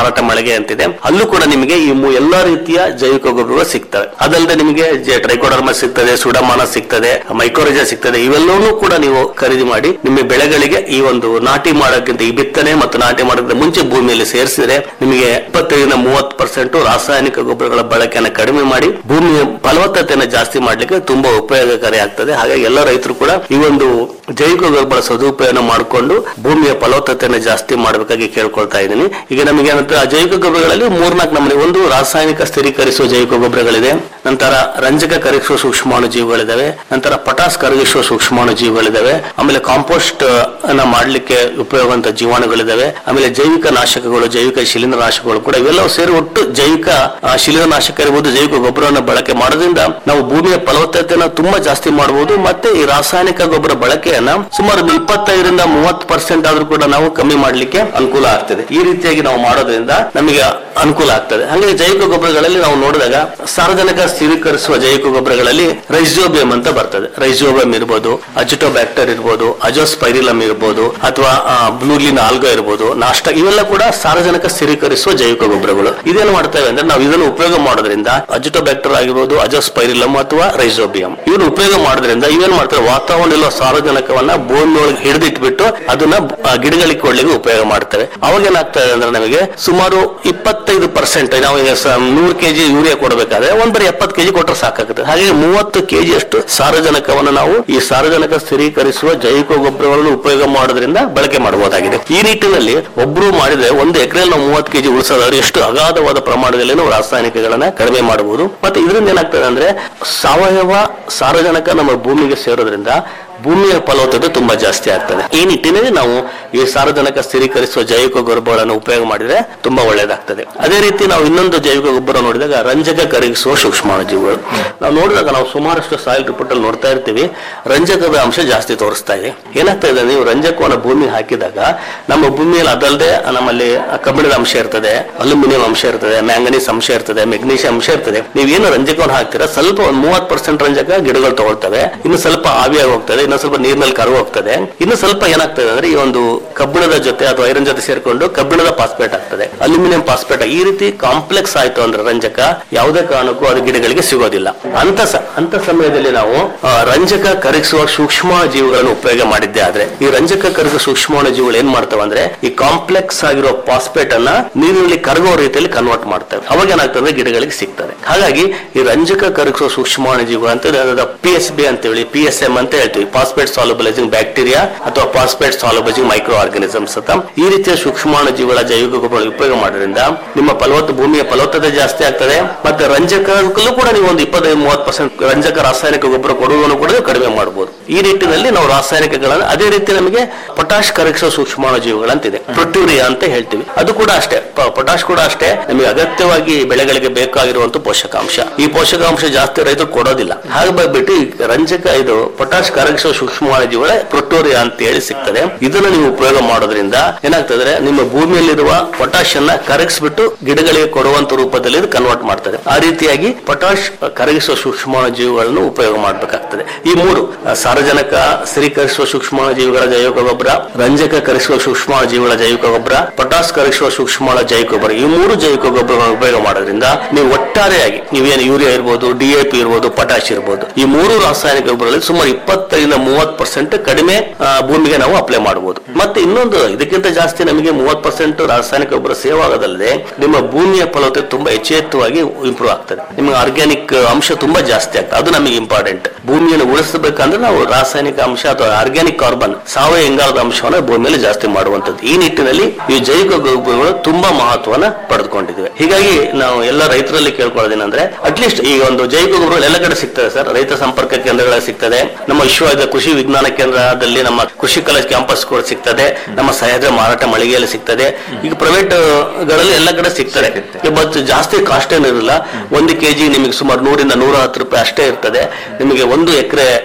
E: ಮಾರಾಟ ಮಳಿಗೆ ಅಂತಿದೆ ಅಲ್ಲೂ ಕೂಡ ನಿಮಗೆ ಈ ಮೂ- ಎಲ್ಲಾ ರೀತಿಯ ಜೈವಿಕ ಗೊಬ್ಬರಗಳು ಸಿಗ್ತವೆ ಅದಲ್ಲದೆ ನಿಮಗೆ ಟ್ರೈಕೋಡರ್ಮ ಸಿಗ್ತದೆ ಸುಡಮಾನ ಸಿಗ್ತದೆ ಮೈಕ್ರೋರಿಜಾ ಸಿಗ್ತದೆ ಇವೆಲ್ಲವನ್ನೂ ಕೂಡ ನೀವು ಖರೀದಿ ಮಾಡಿ ನಿಮ್ಮ ಬೆಳೆಗಳಿಗೆ ಈ ಒಂದು ನಾಟಿ ಮಾಡೋಕ್ಕಿಂತ ಈ ಬಿತ್ತನೆ ಮತ್ತು ನಾಟಿ ಮಾಡೋಕ್ಕಿಂತ ಮುಂಚೆ ಭೂಮಿಯಲ್ಲಿ ಸೇರಿಸಿದ್ರೆ ನಿಮಗೆ ಇಪ್ಪತ್ತೈದರಿಂದ ಮೂವತ್ತು ಪರ್ಸೆಂಟ್ ರಾಸಾಯನಿಕ ಗೊಬ್ಬರಗಳ ಬಳಕೆಯನ್ನು ಕಡಿಮೆ ಮಾಡಿ ಭೂಮಿಯ ಫಲವತ್ತತೆಯನ್ನು ಜಾಸ್ತಿ ಮಾಡ್ಲಿಕ್ಕೆ ತುಂಬಾ ಉಪಯೋಗಕಾರಿ ಆಗ್ತದೆ ಹಾಗಾಗಿ ಎಲ್ಲ ರೈತರು ಕೂಡ ಈ ಒಂದು ಜೈವಿಕ ಗೊಬ್ಬರ ಸದುಪಯೋಗ ಮಾಡಿಕೊಂಡು ಭೂಮಿಯ ಫಲವತ್ತತೆಯನ್ನು ಜಾಸ್ತಿ ಮಾಡಬೇಕಾಗಿ ಕೇಳ್ಕೊಳ್ತಾ ಇದ್ದೀನಿ ಈಗ ನಮಗೆ ಏನಂತ ಆ ಜೈವಿಕ ಗೊಬ್ಬರಗಳಲ್ಲಿ ಮೂರ್ನಾಲ್ಕು ನಮೂನೆ ಒಂದು ರಾಸಾಯನಿಕ ಸ್ಥಿರೀಕರಿಸುವ ಜೈವಿಕ ಗೊಬ್ಬರಗಳಿದೆ ನಂತರ ರಂಜಕ ಕರಗಿಸುವ ಸೂಕ್ಷ್ಮಾಣು ಜೀವಿಗಳಿದಾವೆ ನಂತರ ಪಟಾಸ್ ಕರಗಿಸುವ ಸೂಕ್ಷ್ಮಾಣು ಜೀವಿಗಳಿದಾವೆ ಆಮೇಲೆ ಕಾಂಪೋಸ್ಟ್ ಅನ್ನ ಮಾಡ್ಲಿಕ್ಕೆ ಉಪಯೋಗವಂತ ಜೀವಾಣುಗಳಿದಾವೆ ಆಮೇಲೆ ಜೈವಿಕ ನಾಶಕಗಳು ಜೈವಿಕ ಶಿಲೀಂಧ್ರನಾಶಕಗಳು ಕೂಡ ಇವೆಲ್ಲವೂ ಸೇರಿ ಒಟ್ಟು ಜೈವಿಕ ಆ, ಶಿಲೀಂಧ್ರನಾಶಕ ಇರ್ಬೋದು ಜೈವಿಕ ಗೊಬ್ಬರವನ್ನು ಬಳಕೆ ಮಾಡೋದ್ರಿಂದ ನಾವು ಭೂಮಿಯ ಫಲವತ್ತತೆಯನ್ನು ತುಂಬಾ ಜಾಸ್ತಿ ಮಾಡಬಹುದು ಮತ್ತೆ ಈ ರಾಸಾಯನಿಕ ಗೊಬ್ಬರ ಬಳಕೆಯನ್ನ ಸುಮಾರು ಒಂದು ಇಪ್ಪತ್ತೈದರಿಂದ ಮೂವತ್ತು ಪರ್ಸೆಂಟ್ ಆದ್ರೂ ಕೂಡ ನಾವು ಕಮ್ಮಿ ಮಾಡ್ಲಿಕ್ಕೆ ಅನುಕೂಲ ಆಗ್ತದೆ ಈ ರೀತಿಯಾಗಿ ನಾವು ಮಾಡೋದ್ರಿಂದ ನಮಗೆ ಅನುಕೂಲ ಆಗ್ತದೆ ಹಾಗೆ ಜೈವಿಕ ಗೊಬ್ಬರಗಳಲ್ಲಿ ನಾವು ನೋಡಿದಾಗ ಸಾರ್ವಜನಿಕ ಸ್ಥಿರೀಕರಿಸುವ ಜೈವಿಕ ಗೊಬ್ಬರಗಳಲ್ಲಿ ರೈಸೋಬಿಯಂ ಅಂತ ಬರ್ತದೆ ರೈಸೋಬಿಯಂ ಇರ್ಬೋದು ಅಜಿಟೋಬ್ಯಾಕ್ಟರ್ ಇರ್ಬೋದು ಅಜೋಸ್ಪೈರಿಲಮ್ ಇರ್ಬೋದು ಅಥವಾ ಬ್ಲೂಲಿನ್ ಆಲ್ಗಾ ಇರ್ಬೋದು ನಾಷ್ಟ ಇವೆಲ್ಲ ಕೂಡ ಸಾರ್ವಜನಿಕ ಸ್ಥಿರೀಕರಿಸುವ ಜೈವಿಕ ಗೊಬ್ಬರಗಳು ಇದೇನು ಮಾಡ್ತೇವೆ ಅಂದ್ರೆ ನಾವು ಇದನ್ನು ಉಪಯೋಗ ಮಾಡೋದ್ರಿಂದ ಅಜಿಟೋಬ್ಯಾಕ್ಟರ್ ಆಗಿರ್ಬೋದು ಅಜೋಸ್ಪೈರಿಲಮ್ ಅಥವಾ ರೈಸೋಬಿಯಂ ಇವನ್ನು ಉಪಯೋಗ ಮಾಡೋದ್ರಿಂದ ಇವೇನ್ ಮಾಡ್ತಾರೆ ವಾತಾವರಣದಲ್ಲಿರುವ ಸಾರ್ವಜನಿಕವನ್ನ ಭೂಮಿಯೊಳಗೆ ಹಿಡಿದಿಟ್ಬಿಟ್ಟು ಅದನ್ನ ಆ, ಗಿಡಗಳಿಗೆ ಕೊಡ್ಲಿಕ್ಕೆ ಉಪಯೋಗ ಮಾಡ್ತೇವೆ ಅವಾಗ ಏನಾಗ್ತದೆ ಅಂದ್ರೆ ನಮಗೆ ಸುಮಾರು ಇಪ್ಪತ್ತೈದು ಪರ್ಸೆಂಟ್ ನಾವು ಈಗ ಸ- ನೂರು ಕೆಜಿ ಯೂರಿಯಾ ಕೊಡಬೇಕಾದ್ರೆ ಒಂದ್ ಬರೀ ಎಪ್ಪತ್ತು ಕೆಜಿ ಕೊಟ್ಟರೆ ಸಾಕಾಗುತ್ತೆ ಹಾಗೆ ಮೂವತ್ತು ಕೆಜಿ ಅಷ್ಟು ಸಾರಜನಕವನ್ನು ನಾವು ಈ ಸಾರಜನಕ ಸ್ಥಿರೀಕರಿಸುವ ಜೈವಿಕ ಗೊಬ್ಬರಗಳನ್ನು ಉಪಯೋಗ ಮಾಡೋದ್ರಿಂದ ಬಳಕೆ ಮಾಡಬಹುದಾಗಿದೆ ಈ ನಿಟ್ಟಿನಲ್ಲಿ ಒಬ್ರು ಮಾಡಿದ್ರೆ ಒಂದು ಎಕರೆಯಲ್ಲಿ ನಾವು ಮೂವತ್ತು ಕೆಜಿ ಉಳಿಸೋದಾದ್ರೆ ಎಷ್ಟು ಅಗಾಧವಾದ ಪ್ರಮಾಣದಲ್ಲಿ ನಾವು ರಾಸಾಯನಿಕಗಳನ್ನ ಕಡಿಮೆ ಮಾಡಬಹುದು ಮತ್ತೆ ಇದರಿಂದ ಏನಾಗ್ತದೆ ಅಂದ್ರೆ ಸಾವಯವ ಸಾರಜನಕ ನಮ್ಮ ಭೂಮಿಗೆ ಸೇರೋದ್ರಿಂದ ಭೂಮಿಯ ಫಲವತ್ತತೆ ತುಂಬಾ ಜಾಸ್ತಿ ಆಗ್ತದೆ ಈ ನಿಟ್ಟಿನಲ್ಲಿ ನಾವು ಈ ಸಾರಜನಕ ಸ್ಥಿರೀಕರಿಸುವ ಜೈವಿಕ ಗೊಬ್ಬರಗಳನ್ನು ಉಪಯೋಗ ಮಾಡಿದ್ರೆ ತುಂಬಾ ಒಳ್ಳೆಯದಾಗ್ತದೆ ಅದೇ ರೀತಿ ನಾವು ಇನ್ನೊಂದು ಜೈವಿಕ ಗೊಬ್ಬರ ನೋಡಿದಾಗ ರಂಜಕ ಕರಗಿಸುವ ಸೂಕ್ಷ್ಮಾಣುಜೀವಿಗಳು ನಾವು ನೋಡಿದಾಗ ನಾವು ಸುಮಾರಷ್ಟು ಸಾಯಿಲ್ ರಿಪೋರ್ಟ್ ಅಲ್ಲಿ ನೋಡ್ತಾ ಇರ್ತೀವಿ ರಂಜಕದ ಅಂಶ ಜಾಸ್ತಿ ತೋರಿಸ್ತಾ ಇದೆ ಏನಾಗ್ತಾ ಇದೆ ನೀವು ರಂಜಕವನ್ನು ಭೂಮಿ ಹಾಕಿದಾಗ ನಮ್ಮ ಭೂಮಿಯಲ್ಲಿ ಅದಲ್ಲದೆ ನಮ್ಮಲ್ಲಿ ಕಬ್ಬಿಣದ ಅಂಶ ಇರ್ತದೆ ಅಲ್ಯೂಮಿನಿಯಂ ಅಂಶ ಇರ್ತದೆ ಮ್ಯಾಂಗನೀಸ್ ಅಂಶ ಇರ್ತದೆ ಮೆಗ್ನೀಷಿಯಂ ಅಂಶ ಇರ್ತದೆ ನೀವೇನು ರಂಜಕವನ್ನು ಹಾಕ್ತೀರಾ ಸ್ವಲ್ಪ ಒಂದು ಮೂವತ್ತು ಪರ್ಸೆಂಟ್ ರಂಜಕ ಗಿಡಗಳು ತಗೊಳ್ತವೆ ಇನ್ನು ಸ್ವಲ್ಪ ಆವಿಯಾಗಿ ಹೋಗ್ತದೆ ಇನ್ನು ಸ್ವಲ್ಪ ನೀರಿನಲ್ಲಿ ಕರಗಿ ಹೋಗ್ತದೆ ಇನ್ನು ಸ್ವಲ್ಪ ಏನಾಗ್ತದೆ ಅಂದ್ರೆ ಈ ಒಂದು ಕಬ್ಬಿಣದ ಜೊತೆ ಅಥವಾ ಐರನ್ ಜೊತೆ ಸೇರ್ಕೊಂಡು ಕಬ್ಬಿಣದ ಪಾಸ್ಪೇಟ್ ಆಗ್ತದೆ ಅಲ್ಯೂಮಿನಿಯಂ ಪಾಸ್ಪೇಟ್ ಈ ರೀತಿ ಕಾಂಪ್ಲೆಕ್ಸ್ ಆಯ್ತು ಅಂದ್ರೆ ರಂಜಕ ಯಾವುದೇ ಕಾರಣಕ್ಕೂ ಅದು ಗಿಡಗಳಿಗೆ ಸಿಗೋದಿಲ್ಲ ಅಂತ ಸ- ಅಂತ ಸಮಯದಲ್ಲಿ ನಾವು ಆ, ರಂಜಕ ಕರಗಿಸುವ ಸೂಕ್ಷ್ಮ ಜೀವಿಗಳನ್ನು ಉಪಯೋಗ ಮಾಡಿದ್ದೆ ಆದ್ರೆ ಈ ರಂಜಕ ಕರಗಿಸುವ ಸೂಕ್ಷ್ಮ ಜೀವಿಗಳು ಏನ್ ಮಾಡ್ತವೆ ಅಂದ್ರೆ ಈ ಕಾಂಪ್ಲೆಕ್ಸ್ ಆಗಿರೋ ಪಾಸ್ಪೇಟ್ ಅನ್ನ ನೀರಿನಲ್ಲಿ ಕರಗುವ ರೀತಿಯಲ್ಲಿ ಕನ್ವರ್ಟ್ ಮಾಡ್ತವೆ ಅವಾಗ ಏನಾಗ್ತದೆ ಅಂದ್ರೆ ಗಿಡಗಳಿಗೆ ಸಿಗ್ತದೆ ಹಾಗಾಗಿ ಈ ರಂಜಕ ಕರಗಿಸುವ ಸೂಕ್ಷ್ಮ ಜೀವಿಗಳು ಅಂತ ಪಿ ಎಸ್ ಬಿ ಅಂತ ಹೇಳಿ ಪಿ ಎಸ್ ಎಂ ಅಂತ ಹೇಳ್ತೀವಿ ಫಾಸ್ಫೇಟ್ ಸಾಲಬಲೈಸಿಂಗ್ ಬ್ಯಾಕ್ಟೀರಿಯಾ ಅಥವಾ ಫಾಸ್ಫೇಟ್ ಸಾಲಬಲೈಸಿಂಗ್ ಮೈಕ್ರೋ ಆರ್ಗನಿಸಮ್ಸ್ ಅಂತ ಈ ರೀತಿಯ ಸೂಕ್ಷ್ಮಾಣು ಜೀವಿಗಳ ಜೈವಿಕ ಗೊಬ್ಬರ ಉಪಯೋಗ ಮಾಡೋದ್ರಿಂದ ನಿಮ್ಮ ಫಲವತ್ತ ಭೂಮಿಯ ಫಲವತ್ತತೆ ಜಾಸ್ತಿ ಆಗ್ತದೆ ಮತ್ತೆ ರಂಜಕಕ್ಕೂ ಕೂಡ ನೀವು ಒಂದು ಇಪ್ಪತ್ತೈದು ಮೂವತ್ತು ಪರ್ಸೆಂಟ್ ರಂಜಕ ರಾಸಾಯನಿಕ ಗೊಬ್ಬರ ಕೊಡುವುದನ್ನು ಕೂಡ ನೀವು ಕಡಿಮೆ ಮಾಡಬಹುದು ಈ ನಿಟ್ಟಿನಲ್ಲಿ ನಾವು ರಾಸಾಯನಿಕಗಳನ್ನು ಅದೇ ರೀತಿ ನಮಗೆ ಪೊಟಾಶ್ ಕರಗಿಸುವ ಸೂಕ್ಷ್ಮಾಣು ಜೀವಿಗಳಂತಿದೆ ಪ್ರೊಟ್ಯೂರಿಯಾ ಅಂತ ಹೇಳ್ತೀವಿ ಅದು ಕೂಡ ಅಷ್ಟೇ ಪ- ಪೊಟಾಶ್ ಕೂಡ ಅಷ್ಟೇ ನಮಗೆ ಅಗತ್ಯವಾಗಿ ಬೆಳೆಗಳಿಗೆ ಬೇಕಾಗಿರುವಂತ ಪೋಷಕಾಂಶ ಈ ಪೋಷಕಾಂಶ ಜಾಸ್ತಿ ರೈತರು ಕೊಡೋದಿಲ್ಲ ಹಾಗೆ ಬಂದ್ಬಿಟ್ಟು ಈ ರಂಜಕ ಇದು ಪೊಟಾಶ್ ಕರಗಿಸುವ ಸೂಕ್ಷ್ಮಾಣು ಜೀವಿಗಳ ಪ್ರೊಟೋರಿಯಾ ಅಂತ ಹೇಳಿ ಸಿಗ್ತದೆ ಇದನ್ನ ನೀವು ಉಪಯೋಗ ಮಾಡೋದ್ರಿಂದ ಏನಾಗ್ತದೆ ನಿಮ್ಮ ಭೂಮಿಯಲ್ಲಿರುವ ಪೊಟಾಶ್ ಅನ್ನ ಕರಗಿಸ್ಬಿಟ್ಟು ಗಿಡಗಳಿಗೆ ಕೊಡುವಂತ ರೂಪದಲ್ಲಿ ಇದು ಕನ್ವರ್ಟ್ ಮಾಡ್ತದೆ ಆ ರೀತಿಯಾಗಿ ಪೊಟಾಶ್ ಕರಗಿಸುವ ಸೂಕ್ಷ್ಮಾಣು ಜೀವಿಗಳನ್ನು ಉಪಯೋಗ ಮಾಡಬೇಕಾಗ್ತದೆ ಈ ಮೂರು ಆ, ಸಾರಜನಕ ಸ್ಥಿರೀಕರಿಸುವ ಸೂಕ್ಷ್ಮಾಣು ಜೀವಿಗಳ ಜೈವಿಕ ಗೊಬ್ಬರ ರಂಜಕ ಕರಗಿಸುವ ಸೂಕ್ಷ್ಮಾಣು ಜೀವಿಗಳ ಜೈವಿಕ ಗೊಬ್ಬರ ಪೊಟಾಸ್ ಕರಗಿಸುವ ಸೂಕ್ಷ್ಮಾಣು ಜೈವಿಕ ಗೊಬ್ಬರ ಈ ಮೂರು ಜೈವಿಕ ಗೊಬ್ಬರಗಳನ್ನು ಉಪಯೋಗ ಮಾಡೋದ್ರಿಂದ ನೀವು ಒಟ್ಟಾರೆಯಾಗಿ ನೀವೇನು ಯೂರಿಯಾ ಇರ್ಬೋದು ಡಿಎಪಿ ಇರ್ಬೋದು ಪೊಟಾಶ್ ಇರ್ಬೋದು ಈ ಮೂರು ರಾಸಾಯನಿಕ ಗೊಬ್ಬರಗಳಲ್ಲಿ ಸುಮಾರು ಇಪ್ಪತ್ತೈದರಿಂದ ಮೂವತ್ತು ಪರ್ಸೆಂಟ್ ಕಡಿಮೆ ಆ, ಭೂಮಿಗೆ ನಾವು ಅಪ್ಲೈ ಮಾಡಬಹುದು ಮತ್ತೆ ಇನ್ನೊಂದು ಇದಕ್ಕಿಂತ ಜಾಸ್ತಿ ನಮಗೆ ಮೂವತ್ತು ಪರ್ಸೆಂಟ್ ರಾಸಾಯನಿಕ ಗೊಬ್ಬರ ಸೇವ್ ಆಗೋದಲ್ಲದೆ ನಿಮ್ಮ ಭೂಮಿಯ ಫಲವತ್ತತೆ ತುಂಬಾ ಎಚ್ಚೆತ್ತವಾಗಿ ಇಂಪ್ರೂವ್ ಆಗ್ತದೆ ನಿಮಗೆ ಆರ್ಗ್ಯಾನಿಕ್ ಅಂಶ ತುಂಬಾ ಜಾಸ್ತಿ ಆಗ್ತದೆ ಅದು ನಮಗೆ ಇಂಪಾರ್ಟೆಂಟ್ ಭೂಮಿಯನ್ನು ಉಳಿಸಬೇಕಂದ್ರೆ ನಾವು ರಾಸಾಯನಿಕ ಅಂಶ ಅಥವಾ ಆರ್ಗ್ಯಾನಿಕ್ ಕಾರ್ಬನ್ ಸಾವಯವ ಇಂಗಾಲದ ಅಂಶವನ್ನು ಭೂಮಿಯಲ್ಲಿ ಜಾಸ್ತಿ ಮಾಡುವಂತದ್ದು ಈ ನಿಟ್ಟಿನಲ್ಲಿ ಈ ಜೈವಿಕ ಗೊಬ್ಬರಗಳು ತುಂಬಾ ಮಹತ್ವನ ಪಡೆದುಕೊಂಡಿವೆ ಹೀಗಾಗಿ ನಾವು ಎಲ್ಲ ರೈತರಲ್ಲಿ ಕೇಳ್ಕೊಳ್ಳೋದೇನಂದ್ರೆ ಅಟ್ಲೀಸ್ಟ್ ಈ ಒಂದು ಜೈವಿಕ ಗೊಬ್ಬರಗಳು ಎಲ್ಲ ಕಡೆ ಸಿಗ್ತದೆ ಸರ್ ರೈತ ಸಂಪರ್ಕ ಕೇಂದ್ರಗಳಲ್ಲಿ ಸಿಗ್ತದೆ ನಮ್ಮ ವಿಶ್ವವಿದ್ಯಾಲಯ ಕೃಷಿ ವಿಜ್ಞಾನ ಕೇಂದ್ರದಲ್ಲಿ ನಮ್ಮ ಕೃಷಿ ಕಾಲೇಜ್ ಕ್ಯಾಂಪಸ್ ಕೂಡ ಸಿಗ್ತದೆ ನಮ್ಮ ಸಹಜ ಮಾರಾಟ ಮಳಿಗೆಯಲ್ಲಿ ಸಿಗ್ತದೆ ಈಗ ಪ್ರೈವೇಟ್ ಗಳಲ್ಲಿ ಎಲ್ಲ ಕಡೆ ಸಿಗ್ತದೆ ಬಟ್ ಜಾಸ್ತಿ ಕಾಸ್ಟ್ ಏನಿರಲ್ಲ ಒಂದು ಕೆಜಿ ನಿಮಗೆ ಸುಮಾರು ನೂರಿಂದ ನೂರ ಹತ್ತು ರೂಪಾಯಿ ಅಷ್ಟೇ ಇರ್ತದೆ ನಿಮಗೆ ಒಂದು ಎಕರೆ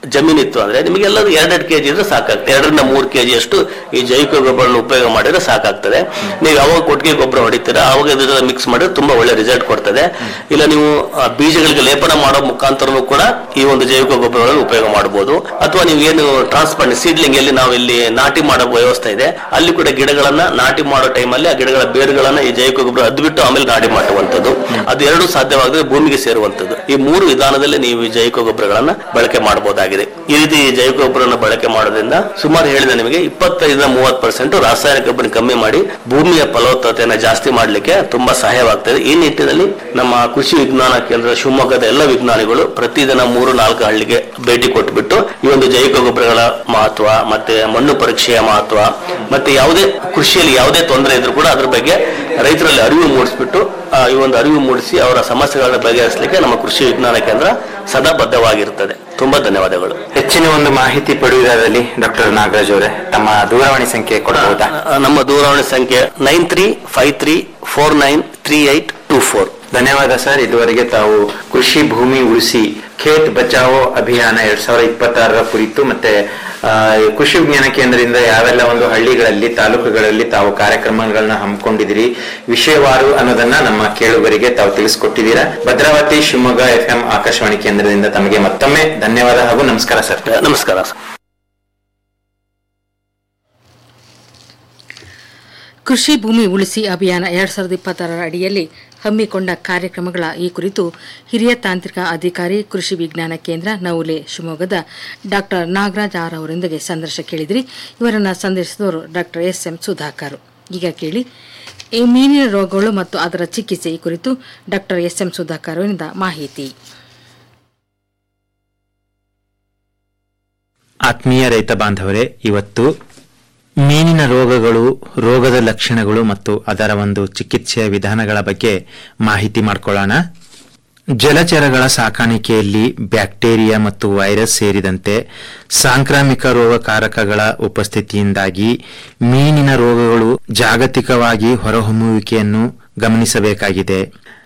E: ಜಮೀನಿತ್ತು ಅಂದ್ರೆ ನಿಮಗೆಲ್ಲರೂ ಎರಡೆರಡು ಕೆಜಿ ಇದ್ರೆ ಸಾಕಾಗ್ತದೆ ಎರಡರಿಂದ ಮೂರು ಕೆಜಿ ಅಷ್ಟು ಈ ಜೈವಿಕ ಗೊಬ್ಬರವನ್ನು ಉಪಯೋಗ ಮಾಡಿದ್ರೆ ಸಾಕಾಗ್ತದೆ ನೀವು ಯಾವಾಗ ಕೊಟ್ಟಿಗೆ ಗೊಬ್ಬರ ಹೊಡಿತೀರಾ ಅವಾಗ ಇದ್ರ ಮಿಕ್ಸ್ ಮಾಡಿದ್ರೆ ತುಂಬಾ ಒಳ್ಳೆ ರಿಸಲ್ಟ್ ಕೊಡ್ತದೆ ಇಲ್ಲ ನೀವು ಆ, ಬೀಜಗಳಿಗೆ ಲೇಪನ ಮಾಡೋ ಮುಖಾಂತರನೂ ಕೂಡ ಈ ಒಂದು ಜೈವಿಕ ಗೊಬ್ಬರಗಳನ್ನು ಉಪಯೋಗ ಮಾಡಬಹುದು ಅಥವಾ ನೀವು ಏನು ಟ್ರಾನ್ಸ್ಪ್ಲಾಂಟ್ ಸೀಡ್ಲಿಂಗ್ ಎಲ್ಲಿ ನಾವು ಇಲ್ಲಿ ನಾಟಿ ಮಾಡೋ ವ್ಯವಸ್ಥೆ ಇದೆ ಅಲ್ಲಿ ಕೂಡ ಗಿಡಗಳನ್ನ ನಾಟಿ ಮಾಡೋ ಟೈಮಲ್ಲಿ ಆ ಗಿಡಗಳ ಬೇರುಗಳನ್ನ ಈ ಜೈವಿಕ ಗೊಬ್ಬರ ಅದ್ಬಿಟ್ಟು ಆಮೇಲೆ ನಾಟಿ ಮಾಡುವಂತದ್ದು ಅದು ಎರಡು ಸಾಧ್ಯವಾಗದೆ ಭೂಮಿಗೆ ಸೇರುವಂತದ್ದು ಈ ಮೂರು ವಿಧಾನದಲ್ಲಿ ನೀವು ಈ ಜೈವಿಕ ಗೊಬ್ಬರಗಳನ್ನ ಬಳಕೆ ಮಾಡಬಹುದಾಗಿದೆ ಈ ರೀತಿ ಜೈವಿಕ ಗೊಬ್ಬರನ ಬಳಕೆ ಮಾಡೋದ್ರಿಂದ ಸುಮಾರು ಹೇಳಿದ ನಿಮಗೆ ಇಪ್ಪತ್ತೈದರಿಂದ ಮೂವತ್ತು ಪರ್ಸೆಂಟ್ ರಾಸಾಯನಿಕ ಗೊಬ್ಬರ ಕಮ್ಮಿ ಮಾಡಿ ಭೂಮಿಯ ಫಲವತ್ತತೆಯನ್ನು ಜಾಸ್ತಿ ಮಾಡಲಿಕ್ಕೆ ತುಂಬಾ ಸಹಾಯವಾಗ್ತದೆ ಈ ನಿಟ್ಟಿನಲ್ಲಿ ನಮ್ಮ ಕೃಷಿ ವಿಜ್ಞಾನ ಕೇಂದ್ರ ಶಿವಮೊಗ್ಗದ ಎಲ್ಲ ವಿಜ್ಞಾನಿಗಳು ಪ್ರತಿದಿನ ಮೂರು ನಾಲ್ಕು ಹಳ್ಳಿಗೆ ಭೇಟಿ ಕೊಟ್ಬಿಟ್ಟು ಈ ಒಂದು ಜೈವಿಕ ಗೊಬ್ಬರಗಳ ಮಹತ್ವ ಮತ್ತೆ ಮಣ್ಣು ಪರೀಕ್ಷೆಯ ಮಹತ್ವ ಮತ್ತೆ ಯಾವುದೇ ಕೃಷಿಯಲ್ಲಿ ಯಾವುದೇ ತೊಂದರೆ ಇದ್ರೂ ಕೂಡ ಅದ್ರ ಬಗ್ಗೆ ರೈತರಲ್ಲಿ ಅರಿವು ಮೂಡಿಸ್ಬಿಟ್ಟು ಆ, ಈ ಒಂದು ಅರಿವು ಮೂಡಿಸಿ ಅವರ ಸಮಸ್ಯೆಗಳನ್ನ ಬಗೆಹರಿಸಲಿಕ್ಕೆ ನಮ್ಮ ಕೃಷಿ ವಿಜ್ಞಾನ ಕೇಂದ್ರ ಸದಾ ಬದ್ಧವಾಗಿರುತ್ತದೆ ತುಂಬಾ ಧನ್ಯವಾದಗಳು
D: ಹೆಚ್ಚಿನ ಒಂದು ಮಾಹಿತಿ ಪಡೆಯುವುದಾದಲ್ಲಿ ಡಾಕ್ಟರ್ ನಾಗರಾಜ್ ಅವರೇ ತಮ್ಮ ದೂರವಾಣಿ ಸಂಖ್ಯೆ ಕೊಡಬಹುದಾ
E: ಆ, ನಮ್ಮ ದೂರವಾಣಿ ಸಂಖ್ಯೆ nine three five three four nine three eight two four
D: ಧನ್ಯವಾದ ಸರ್ ಇದುವರೆಗೆ ತಾವು ಕೃಷಿ ಭೂಮಿ ಉಳಿಸಿ ಖೇತ್ ಬಚಾವೋ ಅಭಿಯಾನ ಎರಡ್ ಸಾವಿರದ ಇಪ್ಪತ್ತಾರರ ಕುರಿತು ಮತ್ತೆ ಆ, ಕೃಷಿ ವಿಜ್ಞಾನ ಕೇಂದ್ರದಿಂದ ಯಾವೆಲ್ಲ ಒಂದು ಹಳ್ಳಿಗಳಲ್ಲಿ ತಾಲೂಕುಗಳಲ್ಲಿ ತಾವು ಕಾರ್ಯಕ್ರಮಗಳನ್ನ ಹಮ್ಮಿಕೊಂಡಿದ್ದೀರಿ ವಿಷಯವಾರು ಅನ್ನೋದನ್ನ ನಮ್ಮ ಕೇಳುಗರಿಗೆ ತಾವು ತಿಳಿಸ್ಕೊಟ್ಟಿದ್ದೀರಾ ಭದ್ರಾವತಿ ಶಿವಮೊಗ್ಗ ಎಫ್ ಎಂ ಆಕಾಶವಾಣಿ ಕೇಂದ್ರದಿಂದ ತಮಗೆ ಮತ್ತೊಮ್ಮೆ ಧನ್ಯವಾದ ಹಾಗೂ ನಮಸ್ಕಾರ ಸರ್
E: ನಮಸ್ಕಾರ
C: ಕೃಷಿ ಭೂಮಿ ಉಳಿಸಿ ಅಭಿಯಾನ ಎರಡ್ ಸಾವಿರದ ಇಪ್ಪತ್ತಾರರ ಅಡಿಯಲ್ಲಿ ಹಮ್ಮಿಕೊಂಡ ಕಾರ್ಯಕ್ರಮಗಳ ಈ ಕುರಿತು ಹಿರಿಯ ತಾಂತ್ರಿಕ ಅಧಿಕಾರಿ ಕೃಷಿ ವಿಜ್ಞಾನ ಕೇಂದ್ರ ನವುಲೆ ಶಿವಮೊಗ್ಗದ ಡಾಕ್ಟರ್ ನಾಗರಾಜ್ ಆರ್ ಅವರೊಂದಿಗೆ ಸಂದರ್ಶನ ಕೇಳಿದ್ರಿ ಇವರನ್ನ ಸಂದರ್ಶಿಸಿದವರು ಡಾಕ್ಟರ್ ಎಸ್ ಎಂ ಸುಧಾಕರ್ ಈಗ ಕೇಳಿ ಈ ಮೀನಿನ ರೋಗಗಳು ಮತ್ತು ಅದರ ಚಿಕಿತ್ಸೆ ಈ ಕುರಿತು ಡಾಕ್ಟರ್ ಎಸ್ ಎಂ ಸುಧಾಕರ್ ಅವರಿಂದ ಮಾಹಿತಿ
F: ಆತ್ಮೀಯ ರೈತ ಬಾಂಧವರೇ ಇವತ್ತು ಮೀನಿನ ರೋಗಗಳು ರೋಗದ ಲಕ್ಷಣಗಳು ಮತ್ತು ಅದರ ಒಂದು ಚಿಕಿತ್ಸೆಯ ವಿಧಾನಗಳ ಬಗ್ಗೆ ಮಾಹಿತಿ ಮಾಡ್ಕೊಳ್ಳೋಣ ಜಲಚರಗಳ ಸಾಕಾಣಿಕೆಯಲ್ಲಿ ಬ್ಯಾಕ್ಟೀರಿಯಾ ಮತ್ತು ವೈರಸ್ ಸೇರಿದಂತೆ ಸಾಂಕ್ರಾಮಿಕ ರೋಗಕಾರಕಗಳ ಉಪಸ್ಥಿತಿಯಿಂದಾಗಿ ಮೀನಿನ ರೋಗಗಳು ಜಾಗತಿಕವಾಗಿ ಹೊರಹೊಮ್ಮುವಿಕೆಯನ್ನು ಗಮನಿಸಬೇಕಾಗಿದೆ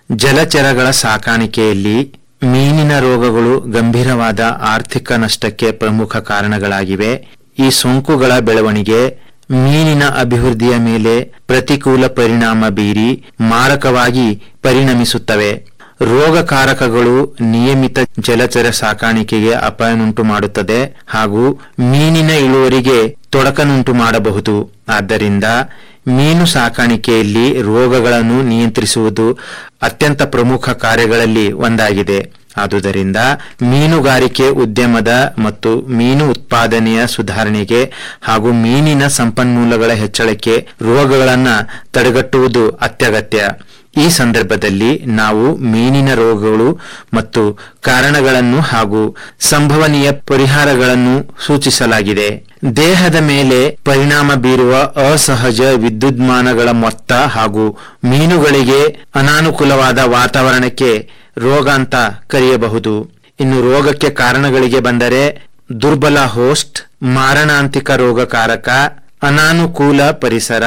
F: ಜಲಚರಗಳ ಸಾಕಾಣಿಕೆಯಲ್ಲಿ ಮೀನಿನ ರೋಗಗಳು ಗಂಭೀರವಾದ ಆರ್ಥಿಕ ನಷ್ಟಕ್ಕೆ ಪ್ರಮುಖ ಕಾರಣಗಳಾಗಿವೆ ಈ ಸೋಂಕುಗಳ ಬೆಳವಣಿಗೆ ಮೀನಿನ ಅಭಿವೃದ್ಧಿಯ ಮೇಲೆ ಪ್ರತಿಕೂಲ ಪರಿಣಾಮ ಬೀರಿ ಮಾರಕವಾಗಿ ಪರಿಣಮಿಸುತ್ತವೆ ರೋಗಕಾರಕಗಳು ನಿಯಮಿತ ಜಲಚರ ಸಾಕಾಣಿಕೆಗೆ ಅಪಾಯನುಂಟು ಮಾಡುತ್ತದೆ ಹಾಗೂ ಮೀನಿನ ಇಳುವರಿಗೆ ತೊಡಕನುಂಟು ಮಾಡಬಹುದು ಆದ್ದರಿಂದ ಮೀನು ಸಾಕಾಣಿಕೆಯಲ್ಲಿ ರೋಗಗಳನ್ನು ನಿಯಂತ್ರಿಸುವುದು ಅತ್ಯಂತ ಪ್ರಮುಖ ಕಾರ್ಯಗಳಲ್ಲಿ ಒಂದಾಗಿದೆ ಆದುದರಿಂದ ಮೀನುಗಾರಿಕೆ ಉದ್ಯಮದ ಮತ್ತು ಮೀನು ಉತ್ಪಾದನೆಯ ಸುಧಾರಣೆಗೆ ಹಾಗೂ ಮೀನಿನ ಸಂಪನ್ಮೂಲಗಳ ಹೆಚ್ಚಳಕ್ಕೆ ರೋಗಗಳನ್ನು ತಡೆಗಟ್ಟುವುದು ಅತ್ಯಗತ್ಯ ಈ ಸಂದರ್ಭದಲ್ಲಿ ನಾವು ಮೀನಿನ ರೋಗಗಳು ಮತ್ತು ಕಾರಣಗಳನ್ನು ಹಾಗೂ ಸಂಭವನೀಯ ಪರಿಹಾರಗಳನ್ನು ಸೂಚಿಸಲಾಗಿದೆ ದೇಹದ ಮೇಲೆ ಪರಿಣಾಮ ಬೀರುವ ಅಸಹಜ ವಿದ್ಯುನ್ಮಾನಗಳ ಮೊತ್ತ ಹಾಗೂ ಮೀನುಗಳಿಗೆ ಅನಾನುಕೂಲವಾದ ವಾತಾವರಣಕ್ಕೆ ರೋಗ ಅಂತ ಕರೆಯಬಹುದು ಇನ್ನು ರೋಗಕ್ಕೆ ಕಾರಣಗಳಿಗೆ ಬಂದರೆ ದುರ್ಬಲ ಹೋಸ್ಟ್ ಮಾರಣಾಂತಿಕ ರೋಗಕಾರಕ ಅನಾನುಕೂಲ ಪರಿಸರ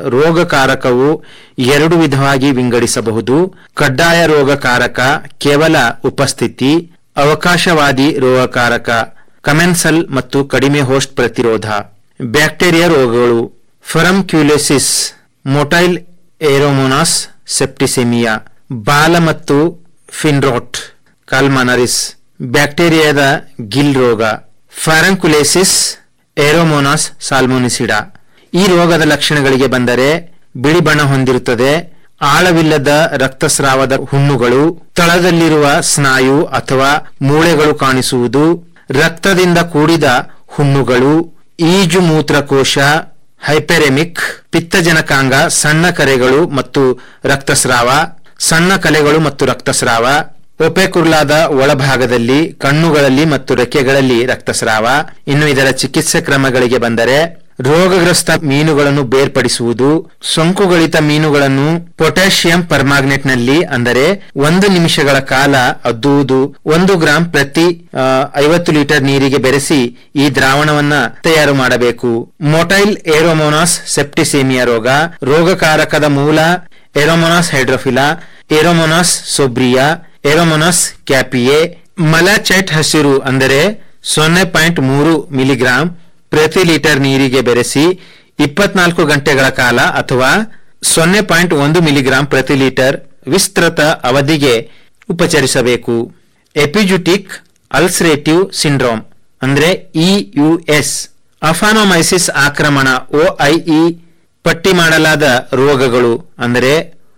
F: ರೋಗಕಾರಕವು ಎರಡು ವಿಧವಾಗಿ ವಿಂಗಡಿಸಬಹುದು ಕಡ್ಡಾಯ ರೋಗಕಾರಕ ಕೇವಲ ಉಪಸ್ಥಿತಿ ಅವಕಾಶವಾದಿ ರೋಗಕಾರಕ ಕಮೆನ್ಸಲ್ ಮತ್ತು ಕಡಿಮೆ ಹೋಸ್ಟ್ ಪ್ರತಿರೋಧ ಬ್ಯಾಕ್ಟೀರಿಯಾ ರೋಗಗಳು ಫರಮ್ಕ್ಯುಲೆಸಿಸ್ ಮೊಟೈಲ್ ಏರೋಮೋನಾಸ್ ಸೆಪ್ಟಿಸೆಮಿಯಾ ಬಾಲ ಮತ್ತು ಫಿನ್ರೋಟ್ ಕಾಲ್ಮನರಿಸ್ ಬ್ಯಾಕ್ಟೀರಿಯಾದ ಗಿಲ್ ರೋಗ ಫ್ಯಾರಂಕುಲೇಸಿಸ್ ಏರೋಮೋನಾಸ್ ಸಾಲ್ಮೋನಿಸಿಡಾ ಈ ರೋಗದ ಲಕ್ಷಣಗಳಿಗೆ ಬಂದರೆ ಬಿಳಿ ಬಣ್ಣ ಹೊಂದಿರುತ್ತದೆ ಆಳವಿಲ್ಲದ ರಕ್ತಸ್ರಾವದ ಹುಣ್ಣುಗಳು ತಳದಲ್ಲಿರುವ ಸ್ನಾಯು ಅಥವಾ ಮೂಳೆಗಳು ಕಾಣಿಸುವುದು ರಕ್ತದಿಂದ ಕೂಡಿದ ಹುಣ್ಣುಗಳು ಈಜು ಮೂತ್ರಕೋಶ ಹೈಪೆರೆಮಿಕ್ ಪಿತ್ತಜನಕಾಂಗ ಸಣ್ಣ ಕರೆಗಳು ಮತ್ತು ರಕ್ತಸ್ರಾವ ಸಣ್ಣ ಕಲೆಗಳು ಮತ್ತು ರಕ್ತಸ್ರಾವ ಒಪೆಕುರ್ಲಾದ ಒಳಭಾಗದಲ್ಲಿ ಕಣ್ಣುಗಳಲ್ಲಿ ಮತ್ತು ರೆಕ್ಕೆಗಳಲ್ಲಿ ರಕ್ತಸ್ರಾವ ಇನ್ನು ಇದರ ಚಿಕಿತ್ಸೆ ಕ್ರಮಗಳಿಗೆ ಬಂದರೆ ರೋಗಗ್ರಸ್ತ ಮೀನುಗಳನ್ನು ಬೇರ್ಪಡಿಸುವುದು ಸೋಂಕುಗಳಿತ ಮೀನುಗಳನ್ನು ಪೊಟ್ಯಾಷಿಯಂ ಪರ್ಮಾಗ್ನೆಟ್ನಲ್ಲಿ ಅಂದರೆ ಒಂದು ನಿಮಿಷಗಳ ಕಾಲ ಅದ್ದುವುದು ಒಂದು ಗ್ರಾಂ ಪ್ರತಿ ಆ, ಐವತ್ತು ಲೀಟರ್ ನೀರಿಗೆ ಬೆರೆಸಿ ಈ ದ್ರಾವಣವನ್ನ ತಯಾರು ಮಾಡಬೇಕು ಮೊಟೈಲ್ ಏರೋಮೋನಾಸ್ ಸೆಪ್ಟಿಸೇಮಿಯಾ ರೋಗ ರೋಗಕಾರಕದ ಮೂಲ ಏರೋಮೋನಾಸ್ ಹೈಡ್ರೋಫಿಲಾ ಏರೋಮೋನಾಸ್ ಸೊಬ್ರಿಯಾ ಏರೋಮೋನಾಸ್ ಕ್ಯಾಪಿಯೆ ಮಲಚೈಟ್ ಹಸಿರು ಅಂದರೆ ಸೊನ್ನೆ ಪಾಯಿಂಟ್ ಮೂರು ಮಿಲಿಗ್ರಾಂ ಪ್ರತಿ ಲೀಟರ್ ನೀರಿಗೆ ಬೆರೆಸಿ ಇಪ್ಪತ್ನಾಲ್ಕು ಗಂಟೆಗಳ ಕಾಲ ಅಥವಾ ಸೊನ್ನೆ ಪಾಯಿಂಟ್ ಒಂದು ಮಿಲಿಗ್ರಾಂ ಪ್ರತಿ ಲೀಟರ್ ವಿಸ್ತೃತ ಅವಧಿಗೆ ಉಪಚರಿಸಬೇಕು ಎಪಿಜುಟಿಕ್ ಅಲ್ಸರೇಟಿವ್ ಸಿಂಡ್ರೋಮ್ ಅಂದ್ರೆ ಇಯುಎಸ್ ಅಫಾನೋಮೈಸಿಸ್ ಆಕ್ರಮಣ ಒಐಇ ಪಟ್ಟಿ ಮಾಡಲಾದ ರೋಗಗಳು ಅಂದರೆ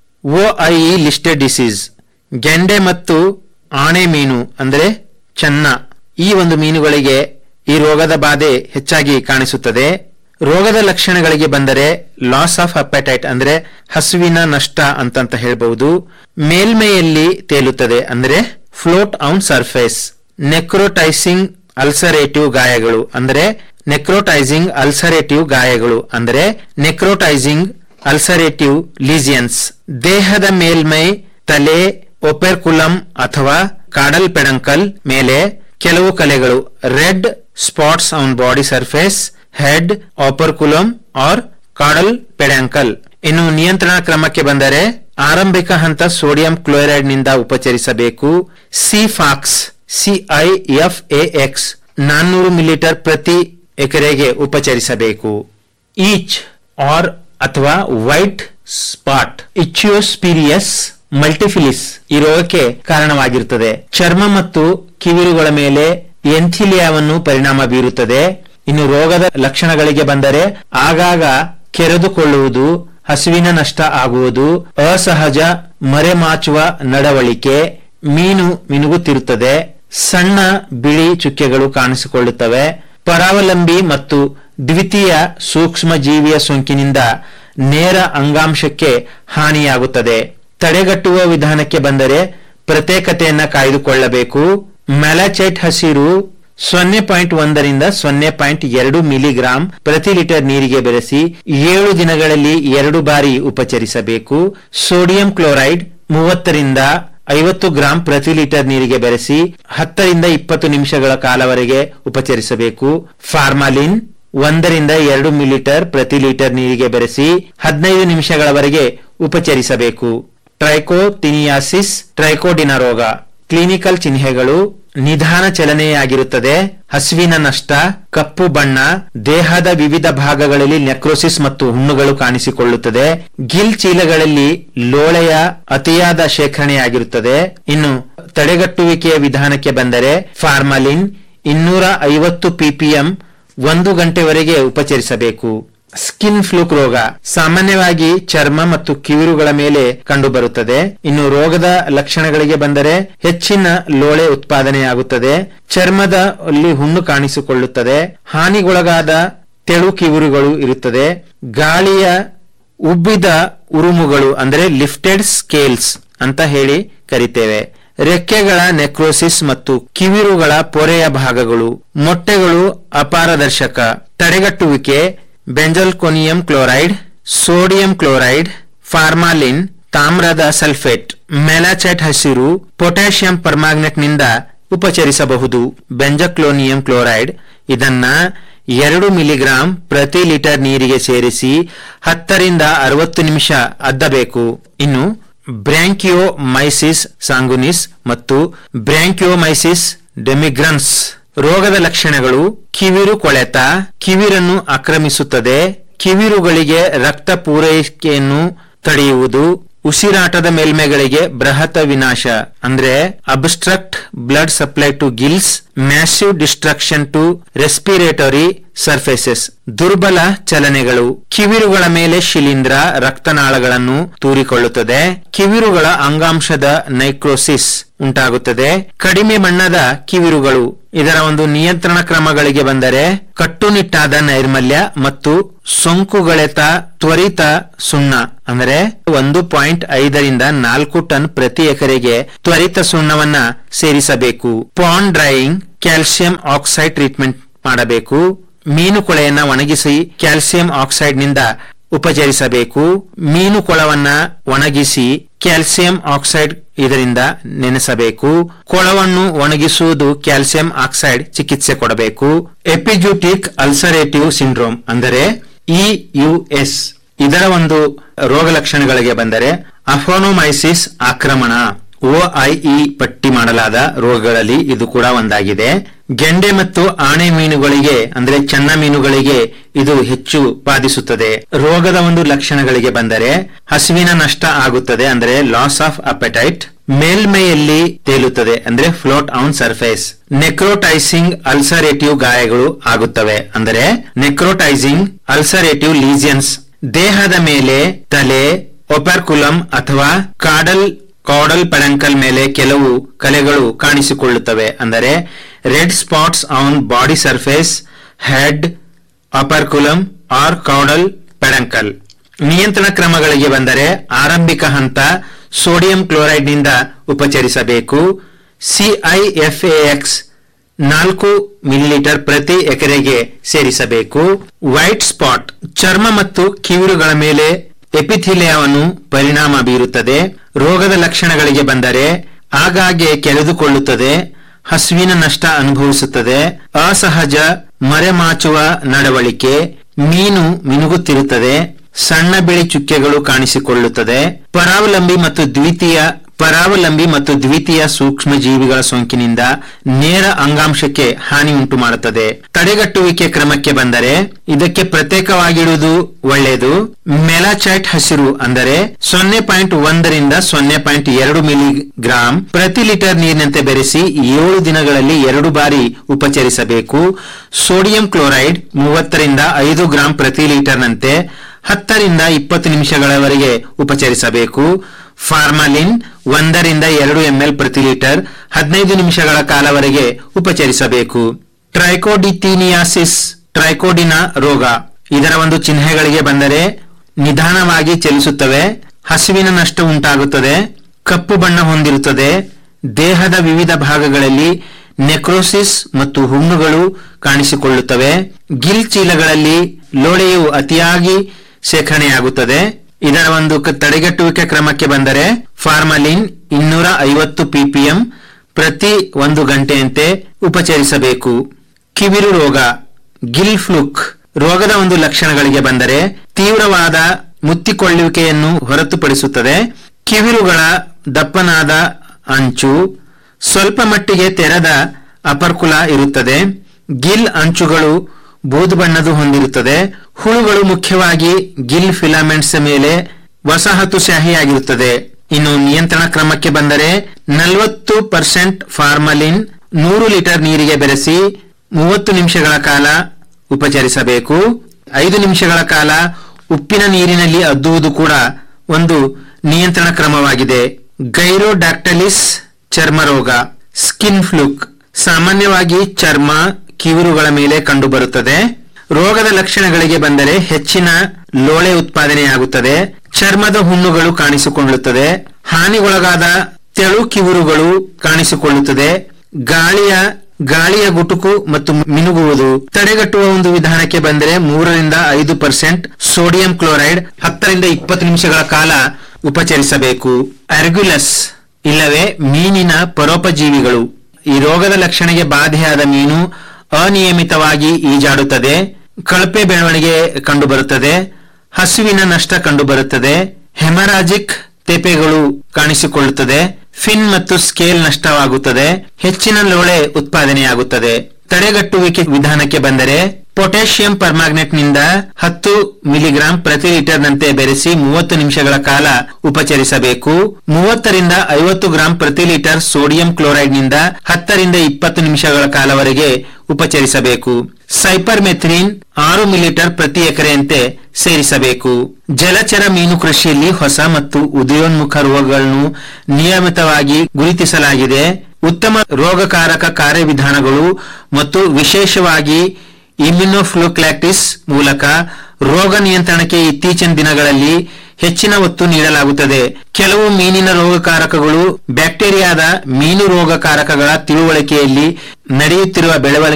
F: ಒಐಇ ಲಿಸ್ಟೆಡ್ ಡಿಸೀಸ್ ಗೆಂಡೆ ಮತ್ತು ಆಣೆ ಮೀನು ಅಂದರೆ ಚೆನ್ನ ಈ ಒಂದು ಮೀನುಗಳಿಗೆ ಈ ರೋಗದ ಬಾಧೆ ಹೆಚ್ಚಾಗಿ ಕಾಣಿಸುತ್ತದೆ ರೋಗದ ಲಕ್ಷಣಗಳಿಗೆ ಬಂದರೆ ಲಾಸ್ ಆಫ್ ಅಪೆಟೈಟ್ ಅಂದ್ರೆ ಹಸುವಿನ ನಷ್ಟ ಅಂತಂತ ಹೇಳ್ಬಹುದು ಮೇಲ್ಮೈಯಲ್ಲಿ ತೇಲುತ್ತದೆ ಅಂದ್ರೆ float on surface necrotising ulcerative ಗಾಯಗಳು ಅಂದ್ರೆ ನೆಕ್ರೋಟೈಸಿಂಗ್ ಅಲ್ಸರೇಟಿವ್ ಗಾಯಗಳು ಅಂದ್ರೆ ನೆಕ್ರೋಟೈಸಿಂಗ್ ಅಲ್ಸರೇಟಿವ್ ಲೀಸಿಯನ್ಸ್ ದೇಹದ ಮೇಲ್ಮೈ ತಲೆ ಒಪೆರ್ಕುಲಂ ಅಥವಾ ಕಾಡಲ್ ಪೆಡಂಕಲ್ ಮೇಲೆ ಕೆಲವು ಕಲೆಗಳು red spots on body surface head operculum or caudal peduncle ಇನ್ನು ನಿಯಂತ್ರಣ ಕ್ರಮಕ್ಕೆ ಬಂದರೆ ಆರಂಭಿಕ ಹಂತ ಸೋಡಿಯಂ ಕ್ಲೋರೈಡ್ ನಿಂದ ಉಪಚರಿಸಬೇಕು ಸಿಫಾಕ್ಸ್ ಸಿಐಎಫ್ಎಎಕ್ಸ್ ನಾನ್ನೂರು ಮಿಲಿಲೀಟರ್ ಪ್ರತಿ ಎಕರೆಗೆ ಉಪಚರಿಸಬೇಕು ಈಚ್ ಆರ್ ಅಥವಾ ವೈಟ್ ಸ್ಪಾಟ್ ಇಚ್ಯೋಸ್ಪಿರಿಯಸ್ ಮಲ್ಟಿಫಿಲಿಸ್ ಈ ರೋಗಕ್ಕೆ ಕಾರಣವಾಗಿರುತ್ತದೆ ಚರ್ಮ ಮತ್ತು ಕಿವಿರುಗಳ ಮೇಲೆ ಎಂಥಿಲಿಯಾವನ್ನು ಪರಿಣಾಮ ಬೀರುತ್ತದೆ ಇನ್ನು ರೋಗದ ಲಕ್ಷಣಗಳಿಗೆ ಬಂದರೆ ಆಗಾಗ ಕೆರೆದುಕೊಳ್ಳುವುದು ಹಸುವಿನ ನಷ್ಟ ಆಗುವುದು ಅಸಹಜ ಮರೆಮಾಚುವ ನಡವಳಿಕೆ ಮೀನು ಮಿನುಗುತ್ತಿರುತ್ತದೆ ಸಣ್ಣ ಬಿಳಿ ಚುಕ್ಕೆಗಳು ಕಾಣಿಸಿಕೊಳ್ಳುತ್ತವೆ ಪರಾವಲಂಬಿ ಮತ್ತು ದ್ವಿತೀಯ ಸೂಕ್ಷ್ಮ ಜೀವಿಯ ಸೋಂಕಿನಿಂದ ನೇರ ಅಂಗಾಂಶಕ್ಕೆ ಹಾನಿಯಾಗುತ್ತದೆ ತಡೆಗಟ್ಟುವ ವಿಧಾನಕ್ಕೆ ಬಂದರೆ ಪ್ರತ್ಯೇಕತೆಯನ್ನ ಕಾಯ್ದುಕೊಳ್ಳಬೇಕು ಮೆಲಾಚೈಟ್ ಹಸಿರು ಸೊನ್ನೆ ಪಾಯಿಂಟ್ ಒಂದರಿಂದ ಸೊನ್ನೆ ಪಾಯಿಂಟ್ ಎರಡು ಮಿಲಿಗ್ರಾಂ ಪ್ರತಿ ಲೀಟರ್ ನೀರಿಗೆ ಬೆರೆಸಿ ಏಳು ದಿನಗಳಲ್ಲಿ ಎರಡು ಬಾರಿ ಉಪಚರಿಸಬೇಕು ಸೋಡಿಯಂ ಕ್ಲೋರೈಡ್ ಮೂವತ್ತರಿಂದ ಐವತ್ತು ಗ್ರಾಂ ಪ್ರತಿ ಲೀಟರ್ ನೀರಿಗೆ ಬೆರೆಸಿ ಹತ್ತರಿಂದ ಇಪ್ಪತ್ತು ನಿಮಿಷಗಳ ಕಾಲವರೆಗೆ ಉಪಚರಿಸಬೇಕು ಫಾರ್ಮಾಲಿನ್ ಒಂದರಿಂದ ಎರಡು ಮಿಲಿಟರ್ ಪ್ರತಿ ಲೀಟರ್ ನೀರಿಗೆ ಬೆರೆಸಿ ಹದಿನೈದು ನಿಮಿಷಗಳವರೆಗೆ ಉಪಚರಿಸಬೇಕು ಟ್ರೈಕೋಟಿನಿಯಾಸಿಸ್ ಟ್ರೈಕೋಡಿನ ರೋಗ ಕ್ಲಿನಿಕಲ್ ಚಿಹ್ನೆಗಳು ನಿಧಾನ ಚಲನೆಯಾಗಿರುತ್ತದೆ ಹಸುವಿನ ನಷ್ಟ ಕಪ್ಪು ಬಣ್ಣ ದೇಹದ ವಿವಿಧ ಭಾಗಗಳಲ್ಲಿ ನೆಕ್ರೋಸಿಸ್ ಮತ್ತು ಹುಣ್ಣುಗಳು ಕಾಣಿಸಿಕೊಳ್ಳುತ್ತದೆ ಗಿಲ್ ಚೀಲಗಳಲ್ಲಿ ಲೋಳೆಯ ಅತಿಯಾದ ಶೇಖರಣೆಯಾಗಿರುತ್ತದೆ ಇನ್ನು ತಡೆಗಟ್ಟುವಿಕೆಯ ವಿಧಾನಕ್ಕೆ ಬಂದರೆ ಫಾರ್ಮಲಿನ್ ಇನ್ನೂರ ಐವತ್ತು ಪಿಪಿಎಂ ಒಂದು ಗಂಟೆವರೆಗೆ ಉಪಚರಿಸಬೇಕು ಸ್ಕಿನ್ ಫ್ಲೂಕ್ ರೋಗ ಸಾಮಾನ್ಯವಾಗಿ ಚರ್ಮ ಮತ್ತು ಕಿವಿರುಗಳ ಮೇಲೆ ಕಂಡುಬರುತ್ತದೆ ಇನ್ನು ರೋಗದ ಲಕ್ಷಣಗಳಿಗೆ ಬಂದರೆ ಹೆಚ್ಚಿನ ಲೋಳೆ ಉತ್ಪಾದನೆಯಾಗುತ್ತದೆ ಚರ್ಮದ ಅಲ್ಲಿ ಹುಣ್ಣು ಕಾಣಿಸಿಕೊಳ್ಳುತ್ತದೆ ಹಾನಿಗೊಳಗಾದ ತೆಳು ಕಿವಿರುಗಳು ಇರುತ್ತದೆ ಗಾಳಿಯ ಉಬ್ಬಿದ ಉರುಮುಗಳು ಅಂದರೆ ಲಿಫ್ಟೆಡ್ ಸ್ಕೇಲ್ಸ್ ಅಂತ ಹೇಳಿ ಕರಿತೇವೆ ರೆಕ್ಕೆಗಳ ನೆಕ್ರೋಸಿಸ್ ಮತ್ತು ಕಿವಿರುಗಳ ಪೊರೆಯ ಭಾಗಗಳು ಮೊಟ್ಟೆಗಳು ಅಪಾರದರ್ಶಕ ತಡೆಗಟ್ಟುವಿಕೆ benzalkonium chloride sodium chloride formalin ತಾಮ್ರದ ಸಲ್ಫೇಟ್ ಮೆಲಾಚೈಟ್ ಹಸಿರು ಪೊಟ್ಯಾಷಿಯಂ ಪರ್ಮಾಗ್ನೆಟ್ ನಿಂದ ಉಪಚರಿಸಬಹುದು ಬೆಂಜಕ್ಲೋನಿಯಂ ಕ್ಲೋರೈಡ್ ಇದನ್ನ ಎರಡು ಮಿಲಿಗ್ರಾಂ ಪ್ರತಿ ಲೀಟರ್ ನೀರಿಗೆ ಸೇರಿಸಿ ಹತ್ತರಿಂದ ಅರವತ್ತು ನಿಮಿಷ ಅದ್ದಬೇಕು ಇನ್ನು ಬ್ರ್ಯಾಂಕಿಯೋಮೈಸಿಸ್ ಸಾಂಗುನಿಸ್ ಮತ್ತು ಬ್ರ್ಯಾಂಕಿಯೋಮೈಸಿಸ್ ಡೆಮಿಗ್ರನ್ಸ್ ರೋಗದ ಲಕ್ಷಣಗಳು ಕಿವಿರು ಕೊಳೆತ ಕಿವಿರನ್ನು ಆಕ್ರಮಿಸುತ್ತದೆ ಕಿವಿರುಗಳಿಗೆ ರಕ್ತ ಪೂರೈಕೆಯನ್ನು ತಡೆಯುವುದು ಉಸಿರಾಟದ ಮೇಲ್ಮೈಗಳಿಗೆ ಬೃಹತ್ ವಿನಾಶ ಅಂದ್ರೆ obstruct blood supply to gills massive destruction to respiratory surfaces ದುರ್ಬಲ ಚಲನೆಗಳು ಕಿವಿರುಗಳ ಮೇಲೆ ಶಿಲೀಂಧ್ರ ರಕ್ತನಾಳಗಳನ್ನು ತೂರಿಕೊಳ್ಳುತ್ತದೆ ಕಿವಿರುಗಳ ಅಂಗಾಂಶದ ನೈಕ್ರೋಸಿಸ್ ಉಂಟಾಗುತ್ತದೆ ಕಡಿಮೆ ಬಣ್ಣದ ಕಿವಿರುಗಳು ಇದರ ಒಂದು ನಿಯಂತ್ರಣ ಕ್ರಮಗಳಿಗೆ ಬಂದರೆ ಕಟ್ಟುನಿಟ್ಟಾದ ನೈರ್ಮಲ್ಯ ಮತ್ತು ಸೋಂಕುಗಳೆತ ತ್ವರಿತ ಸುಣ್ಣ ಅಂದರೆ ಒಂದು ಪಾಯಿಂಟ್ ಐದರಿಂದ ನಾಲ್ಕು ಟನ್ ಪ್ರತಿ ಎಕರೆಗೆ ತ್ವರಿತ ಸುಣ್ಣವನ್ನ ಸೇರಿಸಬೇಕು pond drying calcium oxide treatment ಮಾಡಬೇಕು ಮೀನು ಕೊಳೆಯನ್ನ ಒಣಗಿಸಿ ಕ್ಯಾಲ್ಸಿಯಂ ಆಕ್ಸೈಡ್ ನಿಂದ ಉಪಚರಿಸಬೇಕು ಮೀನು ಕೊಳವನ್ನ ಒಣಗಿಸಿ ಕ್ಯಾಲ್ಸಿಯಂ ಆಕ್ಸೈಡ್ ಇದರಿಂದ ನೆನೆಸಬೇಕು ಕೊಳವನ್ನು ಒಣಗಿಸುವುದು ಕ್ಯಾಲ್ಸಿಯಂ ಆಕ್ಸೈಡ್ ಚಿಕಿತ್ಸೆ ಕೊಡಬೇಕು ಎಪಿಜೂಟಿಕ್ ಅಲ್ಸರೇಟಿವ್ ಸಿಂಡ್ರೋಮ್ ಅಂದರೆ ಇಯುಎಸ್ ಇದರ ಒಂದು ರೋಗ ಲಕ್ಷಣಗಳಿಗೆ ಬಂದರೆ ಅಫೋನೋಮೈಸಿಸ್ ಆಕ್ರಮಣ ಒಐಇ ಪಟ್ಟಿ ಮಾಡಲಾದ ರೋಗಗಳಲ್ಲಿ ಇದು ಕೂಡ ಒಂದಾಗಿದೆ ಗೆಂಡೆ ಮತ್ತು ಆಣೆ ಮೀನುಗಳಿಗೆ ಅಂದ್ರೆ ಚೆನ್ನ ಮೀನುಗಳಿಗೆ ಇದು ಹೆಚ್ಚು ಬಾಧಿಸುತ್ತದೆ ರೋಗದ ಒಂದು ಲಕ್ಷಣಗಳಿಗೆ ಬಂದರೆ ಹಸುವಿನ ನಷ್ಟ ಆಗುತ್ತದೆ ಅಂದ್ರೆ ಲಾಸ್ ಆಫ್ ಅಪೆಟೈಟ್ ಮೇಲ್ಮೈಯಲ್ಲಿ ತೇಲುತ್ತದೆ ಅಂದ್ರೆ float on surface necrotising ulcerative ಗಾಯಗಳು ಆಗುತ್ತವೆ ಅಂದರೆ ನೆಕ್ರೋಟೈಸಿಂಗ್ ಅಲ್ಸರೇಟಿವ್ ಲೀಸಿಯನ್ಸ್ ದೇಹದ ಮೇಲೆ ತಲೆ ಒಪರ್ಕುಲಂ ಅಥವಾ ಕಾಡಲ್ ಕಾಡಲ್ ಪೆಡಂಕಲ್ ಮೇಲೆ ಕೆಲವು ಕಲೆಗಳು ಕಾಣಿಸಿಕೊಳ್ಳುತ್ತವೆ ಅಂದರೆ red spots on body surface head operculum or caudal peduncle ನಿಯಂತ್ರಣ ಕ್ರಮಗಳಿಗೆ ಬಂದರೆ ಆರಂಭಿಕ ಹಂತ ಸೋಡಿಯಂ ಕ್ಲೋರೈಡ್ನಿಂದ ಉಪಚರಿಸಬೇಕು ಸಿಐಎಫ್ಎಎಕ್ಸ್ ನಾಲ್ಕು ಮಿಲಿಲೀಟರ್ ಪ್ರತಿ ಎಕರೆಗೆ ಸೇರಿಸಬೇಕು ವೈಟ್ ಸ್ಪಾಟ್ ಚರ್ಮ ಮತ್ತು ಕಿವಿರುಗಳ ಮೇಲೆ ಎಪಿಥಿಲಿಯವನ್ನು ಪರಿಣಾಮ ಬೀರುತ್ತದೆ ರೋಗದ ಲಕ್ಷಣಗಳಿಗೆ ಬಂದರೆ ಆಗಾಗ್ಗೆ ಕೆಳೆದುಕೊಳ್ಳುತ್ತದೆ ಹಸುವಿನ ನಷ್ಟ ಅನುಭವಿಸುತ್ತದೆ ಅಸಹಜ ಮರೆಮಾಚುವ ನಡವಳಿಕೆ ಮೀನು ಮಿನುಗುತ್ತಿರುತ್ತದೆ ಸಣ್ಣ ಬಿಳಿ ಚುಕ್ಕೆಗಳು ಕಾಣಿಸಿಕೊಳ್ಳುತ್ತದೆ ಪರಾವಲಂಬಿ ಮತ್ತು ದ್ವಿತೀಯ ಪರಾವಲಂಬಿ ಮತ್ತು ದ್ವಿತೀಯ ಸೂಕ್ಷ್ಮ ಜೀವಿಗಳ ಸೋಂಕಿನಿಂದ ನೇರ ಅಂಗಾಂಶಕ್ಕೆ ಹಾನಿ ಉಂಟು ಮಾಡುತ್ತದೆ ತಡೆಗಟ್ಟುವಿಕೆ ಕ್ರಮಕ್ಕೆ ಬಂದರೆ ಇದಕ್ಕೆ ಪ್ರತ್ಯೇಕವಾಗಿಡುವುದು ಒಳ್ಳೆಯದು ಮೆಲಾಚೈಟ್ ಹಸಿರು ಅಂದರೆ ಸೊನ್ನೆ ಪಾಯಿಂಟ್ ಒಂದರಿಂದ ಸೊನ್ನೆ ಪಾಯಿಂಟ್ ಎರಡು ಮಿಲಿಗ್ರಾಂ ಪ್ರತಿ ಲೀಟರ್ ನೀರಿನಂತೆ ಬೆರೆಸಿ ಏಳು ದಿನಗಳಲ್ಲಿ ಎರಡು ಬಾರಿ ಉಪಚರಿಸಬೇಕು ಸೋಡಿಯಂ ಕ್ಲೋರೈಡ್ ಮೂವತ್ತರಿಂದ ಐದು ಗ್ರಾಂ ಪ್ರತಿ ಲೀಟರ್ನಂತೆ ಹತ್ತರಿಂದ ಇಪ್ಪತ್ತು ನಿಮಿಷಗಳವರೆಗೆ ಉಪಚರಿಸಬೇಕು ಫಾರ್ಮಾಲಿನ್ ಒಂದರಿಂದ ಎರಡು ಎಂಎಲ್ ಪ್ರತಿ ಲೀಟರ್ ಹದಿನೈದು ನಿಮಿಷಗಳ ಕಾಲವರೆಗೆ ಉಪಚರಿಸಬೇಕು ಟ್ರೈಕೋಡಿಥೀನಿಯಾಸಿಸ್ ಟ್ರೈಕೋಡಿನ ರೋಗ ಇದರ ಒಂದು ಚಿಹ್ನೆಗಳಿಗೆ ಬಂದರೆ ನಿಧಾನವಾಗಿ ಚಲಿಸುತ್ತವೆ ಹಸುವಿನ ನಷ್ಟ ಉಂಟಾಗುತ್ತದೆ ಕಪ್ಪು ಬಣ್ಣ ಹೊಂದಿರುತ್ತದೆ ದೇಹದ ವಿವಿಧ ಭಾಗಗಳಲ್ಲಿ ನೆಕ್ರೋಸಿಸ್ ಮತ್ತು ಹುಣ್ಣುಗಳು ಕಾಣಿಸಿಕೊಳ್ಳುತ್ತವೆ ಗಿಲ್ ಚೀಲಗಳಲ್ಲಿ ಲೋಳೆಯು ಅತಿಯಾಗಿ ಶೇಖರಣೆಯಾಗುತ್ತದೆ ಇದರ ಒಂದು ಕ- ತಡೆಗಟ್ಟುವಿಕೆ ಕ್ರಮಕ್ಕೆ ಬಂದರೆ ಫಾರ್ಮಲಿನ್ ಇನ್ನೂರ ಐವತ್ತು ಪಿಪಿಎಂ ಪ್ರತಿ ಒಂದು ಗಂಟೆಯಂತೆ ಉಪಚರಿಸಬೇಕು ಕಿವಿರು ರೋಗ ಗಿಲ್ ಫ್ಲುಕ್ ರೋಗದ ಒಂದು ಲಕ್ಷಣಗಳಿಗೆ ಬಂದರೆ ತೀವ್ರವಾದ ಮುತ್ತಿಕೊಳ್ಳುವಿಕೆಯನ್ನು ಹೊರತುಪಡಿಸುತ್ತದೆ ಕಿವಿರುಗಳ ದಪ್ಪನಾದ ಅಂಚು ಸ್ವಲ್ಪ ಮಟ್ಟಿಗೆ ತೆರೆದ ಅಪರ್ಕುಲ ಇರುತ್ತದೆ ಗಿಲ್ ಅಂಚುಗಳು ಬೂದು ಬಣ್ಣದು ಹೊಂದಿರುತ್ತದೆ ಹುಳುಗಳು ಮುಖ್ಯವಾಗಿ ಗಿಲ್ ಫಿಲಾಮೆಂಟ್ಸ್ ಮೇಲೆ ವಸಾಹತುಶಾಹಿಯಾಗಿರುತ್ತದೆ ಇನ್ನು ನಿಯಂತ್ರಣ ಕ್ರಮಕ್ಕೆ ಬಂದರೆ ನಲವತ್ತು ಪರ್ಸೆಂಟ್ ಫಾರ್ಮಲಿನ್ ನೂರು ಲೀಟರ್ ನೀರಿಗೆ ಬೆರೆಸಿ ಮೂವತ್ತು ನಿಮಿಷಗಳ ಕಾಲ ಉಪಚರಿಸಬೇಕು ಐದು ನಿಮಿಷಗಳ ಕಾಲ ಉಪ್ಪಿನ ನೀರಿನಲ್ಲಿ ಅದ್ದುವುದು ಕೂಡ ಒಂದು ನಿಯಂತ್ರಣ ಕ್ರಮವಾಗಿದೆ ಗೈರೋಡಾಕ್ಟಲಿಸ್ ಚರ್ಮ ರೋಗ ಸ್ಕಿನ್ ಫ್ಲುಕ್ ಸಾಮಾನ್ಯವಾಗಿ ಚರ್ಮ ಕಿವಿರುಗಳ ಮೇಲೆ ಕಂಡುಬರುತ್ತದೆ ರೋಗದ ಲಕ್ಷಣಗಳಿಗೆ ಬಂದರೆ ಹೆಚ್ಚಿನ ಲೋಳೆ ಉತ್ಪಾದನೆಯಾಗುತ್ತದೆ ಚರ್ಮದ ಹುಣ್ಣುಗಳು ಕಾಣಿಸಿಕೊಳ್ಳುತ್ತದೆ ಹಾನಿಗೊಳಗಾದ ತೆಳು ಕಿವಿರುಗಳು ಕಾಣಿಸಿಕೊಳ್ಳುತ್ತದೆ ಗಾಳಿಯ ಗಾಳಿಯ ಗುಟುಕು ಮತ್ತು ಮಿನುಗುವುದು ತಡೆಗಟ್ಟುವ ಒಂದು ವಿಧಾನಕ್ಕೆ ಬಂದರೆ ಮೂರರಿಂದ ಐದು ಪರ್ಸೆಂಟ್ ಸೋಡಿಯಂ ಕ್ಲೋರೈಡ್ ಹತ್ತರಿಂದ ಇಪ್ಪತ್ತು ನಿಮಿಷಗಳ ಕಾಲ ಉಪಚರಿಸಬೇಕು ಅರ್ಗ್ಯುಲಸ್ ಇಲ್ಲವೇ ಮೀನಿನ ಪರೋಪಜೀವಿಗಳು ಈ ರೋಗದ ಲಕ್ಷಣಕ್ಕೆ ಬಾಧೆಯಾದ ಮೀನು ಅನಿಯಮಿತವಾಗಿ ಈಜಾಡುತ್ತದೆ ಕಳಪೆ ಬೆಳವಣಿಗೆ ಕಂಡುಬರುತ್ತದೆ ಹಸುವಿನ ನಷ್ಟ ಕಂಡುಬರುತ್ತದೆ ಹೆಮರಾಜಿಕ್ ತೆಪೆಗಳು ಕಾಣಿಸಿಕೊಳ್ಳುತ್ತದೆ ಫಿನ್ ಮತ್ತು ಸ್ಕೇಲ್ ನಷ್ಟವಾಗುತ್ತದೆ ಹೆಚ್ಚಿನ ಲೋಳೆ ಉತ್ಪಾದನೆಯಾಗುತ್ತದೆ ತಡೆಗಟ್ಟುವಿಕೆ ವಿಧಾನಕ್ಕೆ ಬಂದರೆ ಪೊಟ್ಯಾಷಿಯಂ ಪರ್ಮಾಗ್ನೆಟ್ ನಿಂದ ಹತ್ತು ಮಿಲಿಗ್ರಾಂ ಪ್ರತಿ ಲೀಟರ್ ನಂತೆ ಬೆರೆಸಿ ಮೂವತ್ತು ನಿಮಿಷಗಳ ಕಾಲ ಉಪಚರಿಸಬೇಕು ಮೂವತ್ತರಿಂದ ಐವತ್ತು ಗ್ರಾಂ ಪ್ರತಿ ಲೀಟರ್ ಸೋಡಿಯಂ ಕ್ಲೋರೈಡ್ ನಿಂದ ಹತ್ತರಿಂದ ಇಪ್ಪತ್ತು ನಿಮಿಷಗಳ ಕಾಲವರೆಗೆ ಉಪಚರಿಸಬೇಕು ಸೈಪರ್ಮೆಥ್ರಿನ್ ಆರು ಮಿಲಿಟರ್ ಪ್ರತಿ ಎಕರೆಯಂತೆ ಸೇರಿಸಬೇಕು ಜಲಚರ ಮೀನು ಕೃಷಿಯಲ್ಲಿ ಹೊಸ ಮತ್ತು ಉದಯೋನ್ಮುಖ ರೋಗಗಳನ್ನು ನಿಯಮಿತವಾಗಿ ಗುರುತಿಸಲಾಗಿದೆ ಉತ್ತಮ ರೋಗಕಾರಕ ಕಾರ್ಯವಿಧಾನಗಳು ಮತ್ತು ವಿಶೇಷವಾಗಿ ಇಮ್ಯುನೋಫ್ಲೋಕ್ಲಾಕ್ಟಿಸ್ ಮೂಲಕ ರೋಗ ನಿಯಂತ್ರಣಕ್ಕೆ ಇತ್ತೀಚಿನ ದಿನಗಳಲ್ಲಿ ಹೆಚ್ಚಿನ ಒತ್ತು ನೀಡಲಾಗುತ್ತದೆ ಕೆಲವು ಮೀನಿನ ರೋಗಕಾರಕಗಳು ಬ್ಯಾಕ್ಟೀರಿಯಾದ ಮೀನು ರೋಗಕಾರಕಗಳ ತಿಳುವಳಿಕೆಯಲ್ಲಿ ನಡೆಯುತ್ತಿರುವ ಬೆಳವಣಿಗೆ